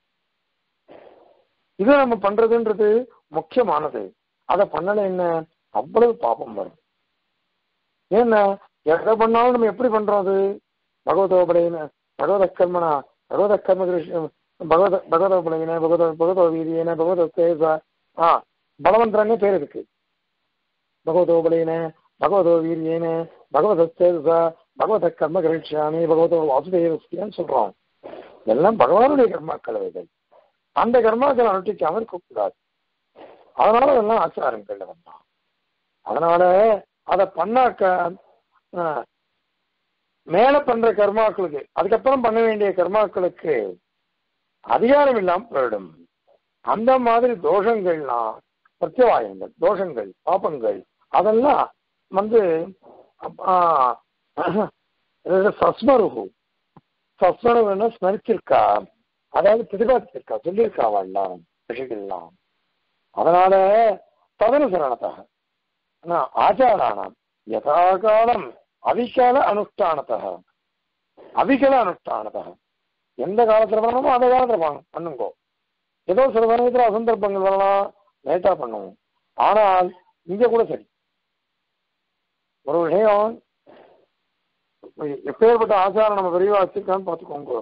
இது நம்ம பண்றதுன்றது முக்கியமானது அதை பண்ணல என்ன அவ்வளவு பாபம் வரும் ஏன்னா எதை பண்ணாலும் நம்ம எப்படி பண்றோம் அது பகவதோபடையின பகவத கர்மனா பகவத கர்ம பகவத பகவதோபடையின பகவத பகவதோ வீதியன பகவத தேச ஆ பலவந்திரங்க பேர் இருக்கு பகவதோபடையின பகவதோ வீரியேன பகவத தேச பகவத கர்ம கிரகிச்சாமி பகவதோ வாசுதேவஸ்தியான்னு சொல்றோம் எல்லாம் பகவானுடைய கர்மாக்கள் அவைகள் அந்த கர்மாக்களை அனுஷ்டிக்காம இருக்கக்கூடாது அதனால அதெல்லாம் ஆச்சாரங்கள் வந்தான் அதனால அதை பண்ணாக்க மேல பண்ற கர்மாக்களுக்கு அதுக்கப்புறம் பண்ண வேண்டிய கர்மாக்களுக்கு அதிகாரம் இல்லாம போயிடும் அந்த மாதிரி தோஷங்கள்லாம் பிரத்யவாயங்கள் தோஷங்கள் பாப்பங்கள் அதெல்லாம் வந்து சஸ்மருகு சஸ்வன ஸ்மரிச்சிருக்கா அதாவது பிரதிபாதிச்சிருக்கா சொல்லியிருக்கா அவள்லாம் ரிஷிகள்லாம் அதனால ததனுசரணத்தக ஆச்சாராணம் யதாகாலம் அவிகால அனுஷ்டானத்தக அவிகல அனுஷ்டானத்தக எந்த காலத்துல பண்ணணுமோ அந்த காலத்துல பண்ணணும் பண்ணுங்கோ ஏதோ சில சமயத்துல அசந்தர்ப்பங்கள் வரலாம் லேட்டா பண்ணுவோம் ஆனால் இங்க கூட சரி ஒரு விஷயம் எப்பேற்பட்ட ஆச்சாரம் நம்ம விரிவா வச்சிருக்கான்னு பார்த்துக்கோங்க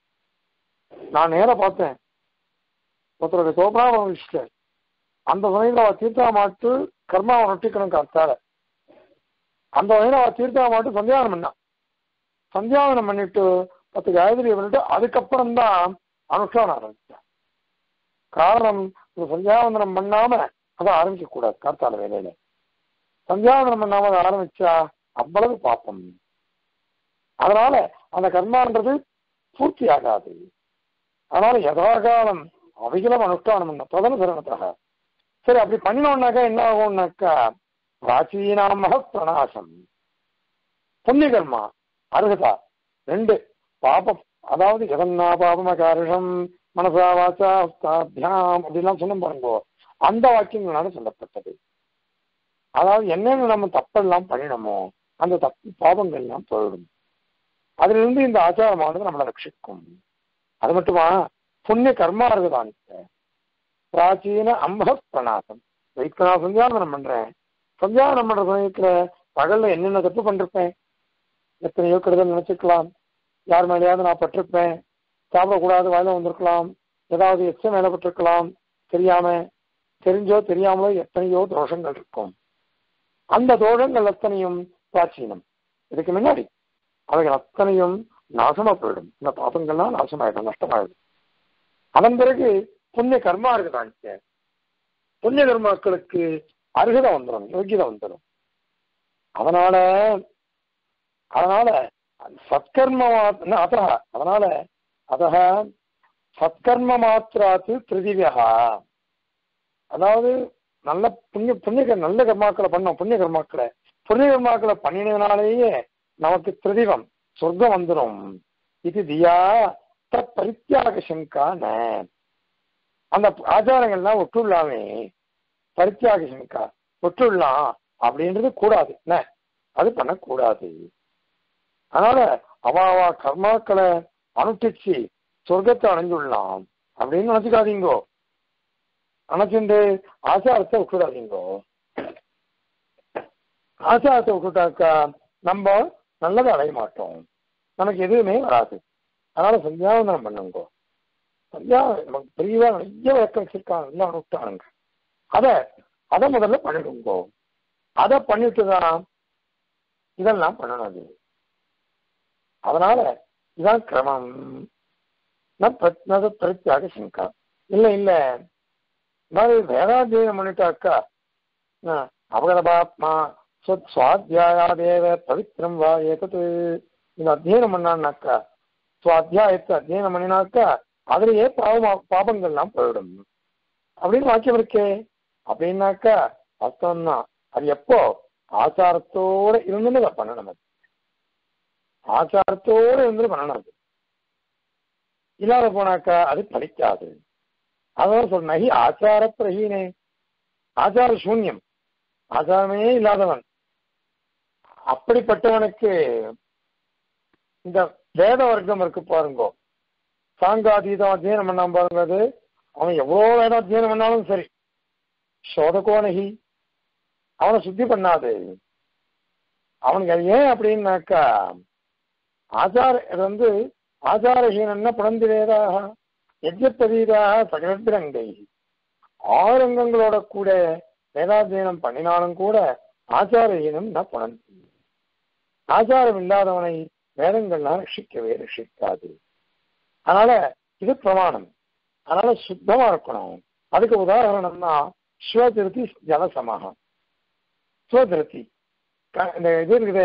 நான் நேர பார்த்தேன் ஒருத்தருடைய சோபனாவை விஷயம் அந்த சமயத்தில் அவ தீர்த்தா மாட்டு கர்மாவை நொட்டிக்கணும் காத்தால அந்த வகையில் அவ தீர்த்தா மாட்டு சந்தியாவனம் பண்ணா சந்தியாவனம் பண்ணிட்டு பத்து காயத்ரி பண்ணிட்டு அதுக்கப்புறம் தான் அனுஷ்டானம் ஆரம்பிச்சேன் காரணம் இந்த சந்தியாவந்தனம் பண்ணாம அதை ஆரம்பிக்க கூடாது காத்தால வேலையில சந்தியாவந்தனம் பண்ணாம அதை ஆரம்பிச்சா அவ்வளவு பாப்பம் அதனால அந்த கர்மான்றது பூர்த்தி ஆகாது அதனால யதாகாலம் அவிகலம் அனுஷ்டானம் பண்ண பிரதம சரணத்தாக சரி அப்படி பண்ணினோம்னாக்கா என்ன ஆகும்னாக்கா பிராச்சீனாமக பிரணாசம் புண்ணிய கர்மா அருகதா ரெண்டு பாபம் அதாவது எதன்னா பாபமகாரிஷம் மனசா வாசா ஸ்தாபியாம் அப்படிலாம் சொன்ன பாருங்க அந்த வாக்கியங்களால சொல்லப்பட்டது அதாவது என்னென்ன நம்ம தப்பெல்லாம் பண்ணினோமோ அந்த தப்பு பாவங்கள்லாம் போயிடும் அதுல இருந்து இந்த ஆச்சாரமானது நம்மளை ரட்சிக்கும் அது மட்டுமா புண்ணிய கர்மா இருக்குதான் பிராச்சீன அம்பக பிரணாசம் வைத்து நான் சந்தியாவனம் பண்றேன் சந்தியாவனம் பண்ற சமயத்துல பகல்ல என்னென்ன தப்பு பண்ணிருப்பேன் எத்தனையோ கெடுதல் நினைச்சிருக்கலாம் யார் மேலேயாவது நான் பட்டிருப்பேன் சாப்பிடக்கூடாது வாயில வந்திருக்கலாம் ஏதாவது எச்சம் மேல பட்டிருக்கலாம் தெரியாம தெரிஞ்சோ தெரியாமலோ எத்தனையோ தோஷங்கள் இருக்கும் அந்த தோஷங்கள் அத்தனையும் பிராச்சீனம் இதுக்கு முன்னாடி அவைகள் அத்தனையும் நாசமா போயிடும் இந்த பாபங்கள்லாம் நாசமாயிடும் நஷ்டமாயிடும் அதன் பிறகு புண்ணிய கர்மா இருக்குதாங்க புண்ணிய கர்மாக்களுக்கு அருகதை வந்துடும் யோகியதை வந்துடும் அதனால அதனால சத்கர்ம அத அதனால அத சத்கர்ம மாத்திராத்து திருதிவியா அதாவது நல்ல புண்ணிய புண்ணிய நல்ல கர்மாக்களை பண்ணோம் புண்ணிய கர்மாக்களை புண்ணிய கர்மாக்களை பண்ணினதுனாலேயே நமக்கு திருதிவம் சொர்க்கம் வந்துடும் இது தியா தத் பரித்தியாக சங்கா அந்த ஆச்சாரங்கள்லாம் ஒட்டுள்ளாமே பரித்தியாக சங்கா ஒட்டுள்ளாம் அப்படின்றது கூடாது என்ன அது பண்ணக்கூடாது அதனால அவாவா கர்மாக்களை அனுஷ்டிச்சு சொர்க்கத்தை அடைஞ்சுடலாம் அப்படின்னு நினைச்சுக்காதீங்கோ நினைச்சுட்டு ஆச்சாரத்தை விட்டுடாதீங்கோ ஆச்சாரத்தை விட்டுட்டாக்கா நம்ம நல்லதை அடைய மாட்டோம் நமக்கு எதுவுமே வராது அதனால சந்தியாவந்தனம் பண்ணுங்கோ சந்தியா நமக்கு பெரியவா நிறைய விளக்கம் வச்சிருக்காங்க எல்லாம் அனுஷ்டானுங்க அதை அதை முதல்ல பண்ணிடுங்கோ அதை பண்ணிட்டு தான் இதெல்லாம் பண்ணணும் அது அதனால இதான் கிரமம் பிரத்யாக சங்கா இல்ல இல்ல மாதிரி வேதாத்தியனம் பண்ணிட்டாக்கா அவகதபாத்மா சொத் சுவாத்தியாயாதேவ பவித்திரம் வா ஏதது இந்த அத்தியனம் பண்ணான்னாக்கா சுவாத்தியாயத்தை அத்தியனம் பண்ணினாக்கா அதுலயே பாவமா பாபங்கள்லாம் போயிடும் அப்படின்னு வாக்கியம் இருக்கே அப்படின்னாக்கா அர்த்தம் தான் அது எப்போ ஆச்சாரத்தோட இருந்துன்னு அதை பண்ணணும் அது ஆச்சாரத்தோட இருந்து பண்ணணும் அது இல்லாத போனாக்கா அது பலிக்காது அதான் சொன்ன ஆச்சார பிரஹீனே ஆச்சார சூன்யம் ஆச்சாரமே இல்லாதவன் அப்படிப்பட்டவனுக்கு இந்த வேத வர்க்கம் இருக்கு பாருங்கோ சாங்காதீதம் அத்தியனம் பண்ணாம பாருங்க அது அவன் எவ்வளோ வேதம் அத்தியனம் பண்ணாலும் சரி சோதகோனகி அவனை சுத்தி பண்ணாது அவனுக்கு அது ஏன் அப்படின்னாக்கா ஆச்சார இது வந்து ஆச்சாரஹீனன்னா புலந்தி வேதாக எஜ்ஜப்பதீதாக சகலத்திரங்கை ஆறு அங்கங்களோட கூட வேதாத்தியனம் பண்ணினாலும் கூட ஆச்சாரஹீனம் தான் புலந்தி ஆச்சாரம் இல்லாதவனை வேதங்கள்லாம் ரட்சிக்கவே ரட்சிக்காது அதனால இது பிரமாணம் அதனால சுத்தமா இருக்கணும் அதுக்கு உதாரணம் தான் ஸ்வதிருத்தி ஜலசமாக ஸ்வதிருத்தி இந்த இது இருக்குது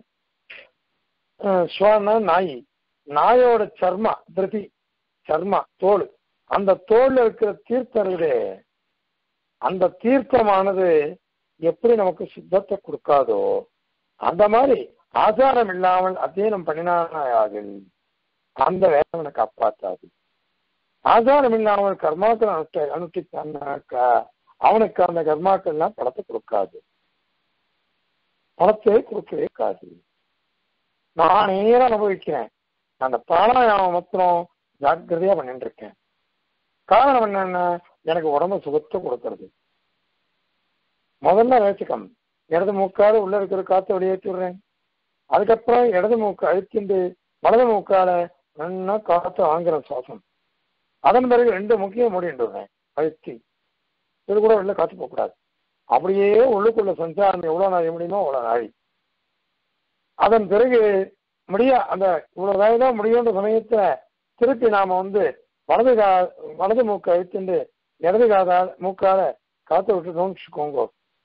ஸ்வன்னா நாய் நாயோட சர்மா திருதி சர்மா தோல் அந்த தோல்ல இருக்கிற தீர்த்தம் இருக்குதே அந்த தீர்த்தமானது எப்படி நமக்கு சுத்தத்தை கொடுக்காதோ அந்த மாதிரி ஆச்சாரம் இல்லாமல் அத்தியனம் பண்ணினார்கள் அந்த வேலை அவனை காப்பாற்றாது ஆச்சாரம் இல்லாமல் கர்மாக்கள் அனுஷ்ட அனுஷ்டித்தான்னாக்கா அவனுக்கு அந்த கர்மாக்கள் எல்லாம் படத்தை கொடுக்காது படத்தை கொடுக்கவே காது நான் நேரம் அனுபவிக்கிறேன் அந்த பிராணாயாமம் மாத்திரம் ஜாக்கிரதையா பண்ணிட்டு இருக்கேன் காரணம் என்னன்னா எனக்கு உடம்பு சுகத்தை கொடுக்கறது முதல்ல வேச்சுக்கம் இடது மூக்கால உள்ள இருக்கிற காற்றை வெளியேற்றி விடுறேன் அதுக்கப்புறம் இடது மூக்கு அழுத்திண்டு வலது மூக்கால நல்லா காற்று வாங்குற சுவாசம் அதன் பிறகு ரெண்டு முக்கியம் மூடிட்டு விடுறேன் அழுத்தி இது கூட வெளில காற்று போகக்கூடாது அப்படியே உள்ளுக்குள்ள சஞ்சாரம் எவ்வளவு நாள் முடியுமோ அவ்வளவு நாழி அதன் பிறகு முடிய அந்த இவ்வளவு நாள் தான் முடியுன்ற சமயத்துல திருப்பி நாம வந்து வலது கா வலது மூக்கு அழுத்திண்டு இடது காதால் மூக்கால காத்து விட்டுட்டோம்னு வச்சுக்கோங்க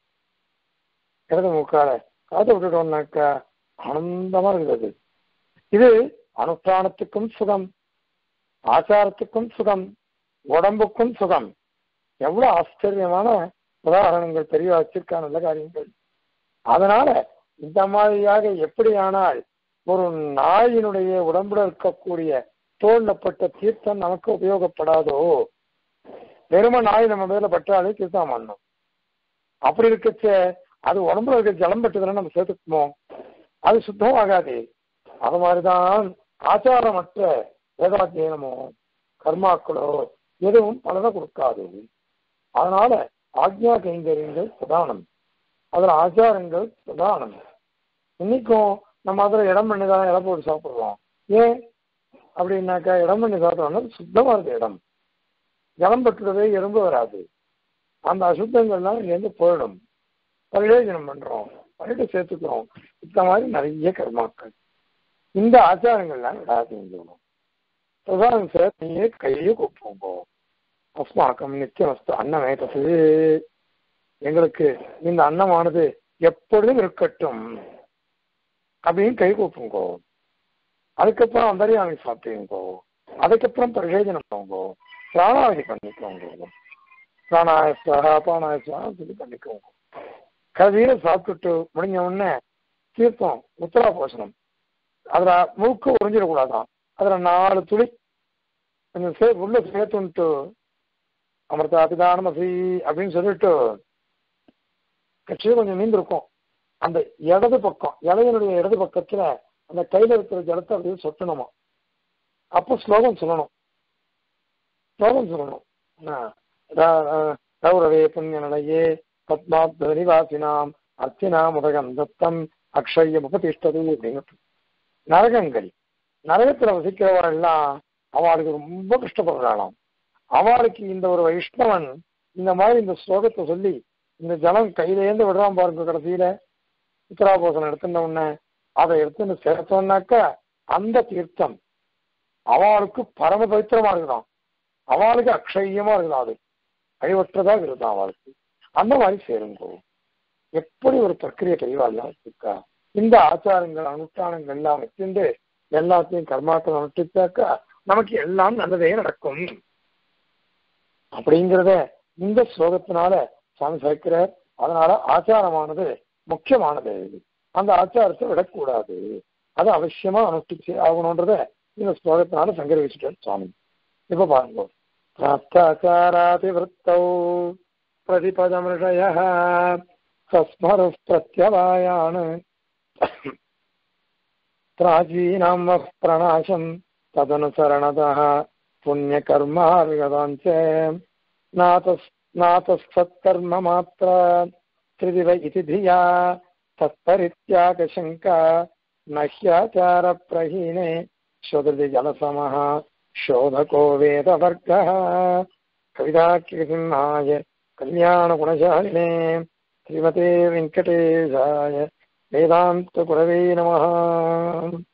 இடது மூக்கால காத்து விட்டுட்டோம்னாக்கா ஆனந்தமா இருக்குது இது அனுஷ்டானத்துக்கும் சுகம் ஆச்சாரத்துக்கும் சுகம் உடம்புக்கும் சுகம் எவ்வளவு ஆச்சரியமான உதாரணங்கள் தெரிய வச்சிருக்கா நல்ல காரியங்கள் அதனால இந்த மாதிரியாக எப்படியானால் ஒரு நாயினுடைய உடம்புல இருக்கக்கூடிய தோல்லப்பட்ட தீர்த்தம் நமக்கு உபயோகப்படாதோ வெறும நாய் நம்ம மேல பட்டாலே தீர்த்தம் பண்ணணும் அப்படி இருக்கச்ச அது உடம்புல இருக்க ஜலம் பட்டதுல நம்ம சேர்த்துக்குமோ அது சுத்தமாகாது அது மாதிரிதான் ஆச்சாரமற்ற வேதாத்தியனமோ கர்மாக்களோ எதுவும் பலனை கொடுக்காது அதனால ஆக்ஞா கைங்கரியங்கள் பிரதானம் அதுல ஆச்சாரங்கள் பிரதானம் இன்னைக்கும் நம்ம அதுல இடம் பண்ணி தான் இடம் போட்டு சாப்பிடுறோம் ஏன் அப்படின்னாக்கா இடம் பண்ணி சாப்பிட்டோம்னா சுத்தமா இருக்க இடம் ஜலம் பட்டுறதே எறும்பு வராது அந்த அசுத்தங்கள்லாம் இங்கேருந்து போயிடும் பிரயோஜனம் பண்றோம் பண்ணிட்டு சேர்த்துக்கிறோம் இந்த மாதிரி நிறைய கர்மாக்கள் இந்த ஆச்சாரங்கள்லாம் விடாதீங்க பிரதானம் சார் நீயே கையை கூப்பிடுங்க அஸ்மாக்கம் நித்தியம் அஸ்து அன்னமே தசு எங்களுக்கு இந்த அன்னமானது எப்பொழுதும் இருக்கட்டும் அப்படின்னு கை கூப்புங்கோ அதுக்கப்புறம் அந்தரியாமி சாப்பிட்டுங்கோ அதுக்கப்புறம் பிரயோஜனம் போங்கோ பிராணாவதி பண்ணிக்கோங்க பிராணாயஸ்வரா பானாயஸ்வரம் சொல்லி பண்ணிக்கோங்க கதையில சாப்பிட்டுட்டு முடிஞ்ச உடனே தீர்த்தம் உத்தரா போஷணம் அதுல மூக்கு உறிஞ்சிடக்கூடாதான் அதுல நாலு துளி கொஞ்சம் சே உள்ள சேர்த்துன்ட்டு அமிர்தா பிதானமசி அப்படின்னு சொல்லிட்டு கட்சியில் கொஞ்சம் நீந்திருக்கும் அந்த இடது பக்கம் இலையனுடைய இடது பக்கத்துல அந்த கையில இருக்கிற ஜலத்தை அப்படியே சொட்டணுமா அப்போ ஸ்லோகம் சொல்லணும் ஸ்லோகம் சொல்லணும் கௌரவே புண்ணிய நிலையே பத்மாப்த நிவாசினாம் அர்த்தினாம் உதகம் தத்தம் அக்ஷயம் உபதிஷ்டது அப்படின்னு நரகங்கள் நரகத்துல வசிக்கிறவர்கள் எல்லாம் அவளுக்கு ரொம்ப கஷ்டப்படுறாளாம் அவளுக்கு இந்த ஒரு வைஷ்ணவன் இந்த மாதிரி இந்த ஸ்லோகத்தை சொல்லி இந்த ஜலம் கையிலேருந்து விடுறான் பாருங்க கடைசியில உத்தராபோசனம் எடுத்துட்ட உடனே அதை எடுத்துன்னு சேர்த்தோம்னாக்கா அந்த தீர்த்தம் அவளுக்கு பரம பவித்திரமா இருக்குதான் அவளுக்கு அக்ஷயமா இருக்குதான் அது அழிவற்றதாக இருக்குதான் அவளுக்கு அந்த மாதிரி சேருங்கோ எப்படி ஒரு பிரக்கிரிய தெளிவாலாம் இருக்கா இந்த ஆச்சாரங்கள் அனுஷ்டானங்கள் எல்லாம் வச்சிருந்து எல்லாத்தையும் கர்மாக்கள் அனுஷ்டித்தாக்கா நமக்கு எல்லாம் நல்லதே நடக்கும் அப்படிங்கிறத இந்த ஸ்லோகத்தினால சுவாமி சேர்க்கிறார் அதனால ஆச்சாரமானது முக்கியமானது அந்த ஆச்சாரத்தை விடக்கூடாது அது அவசியமா அனுஷ்டிச்சு ஆகணுன்றத இந்த ஸ்லோகத்தினால சங்கரிச்சுட்டார் சுவாமி இப்ப பாருங்க பிராப்தாச்சாராதிவத்தௌ பிரதிபதமிருஷய சஸ்மரு பிரத்யவாயான் प्राचीनां वः प्रणाशं तदनुसरणतः पुण्यकर्मार्गताञ्च नातः त्रिदिव इति धिया तत्परित्यागशङ्का न ह्याचारप्रहीने शोधृतिजलसमः शोधको वेदवर्गः कविताख्यसिंहाय कल्याणगुणशालिने श्रीमते वेङ्कटेशाय वेदान्तगुरवे नमः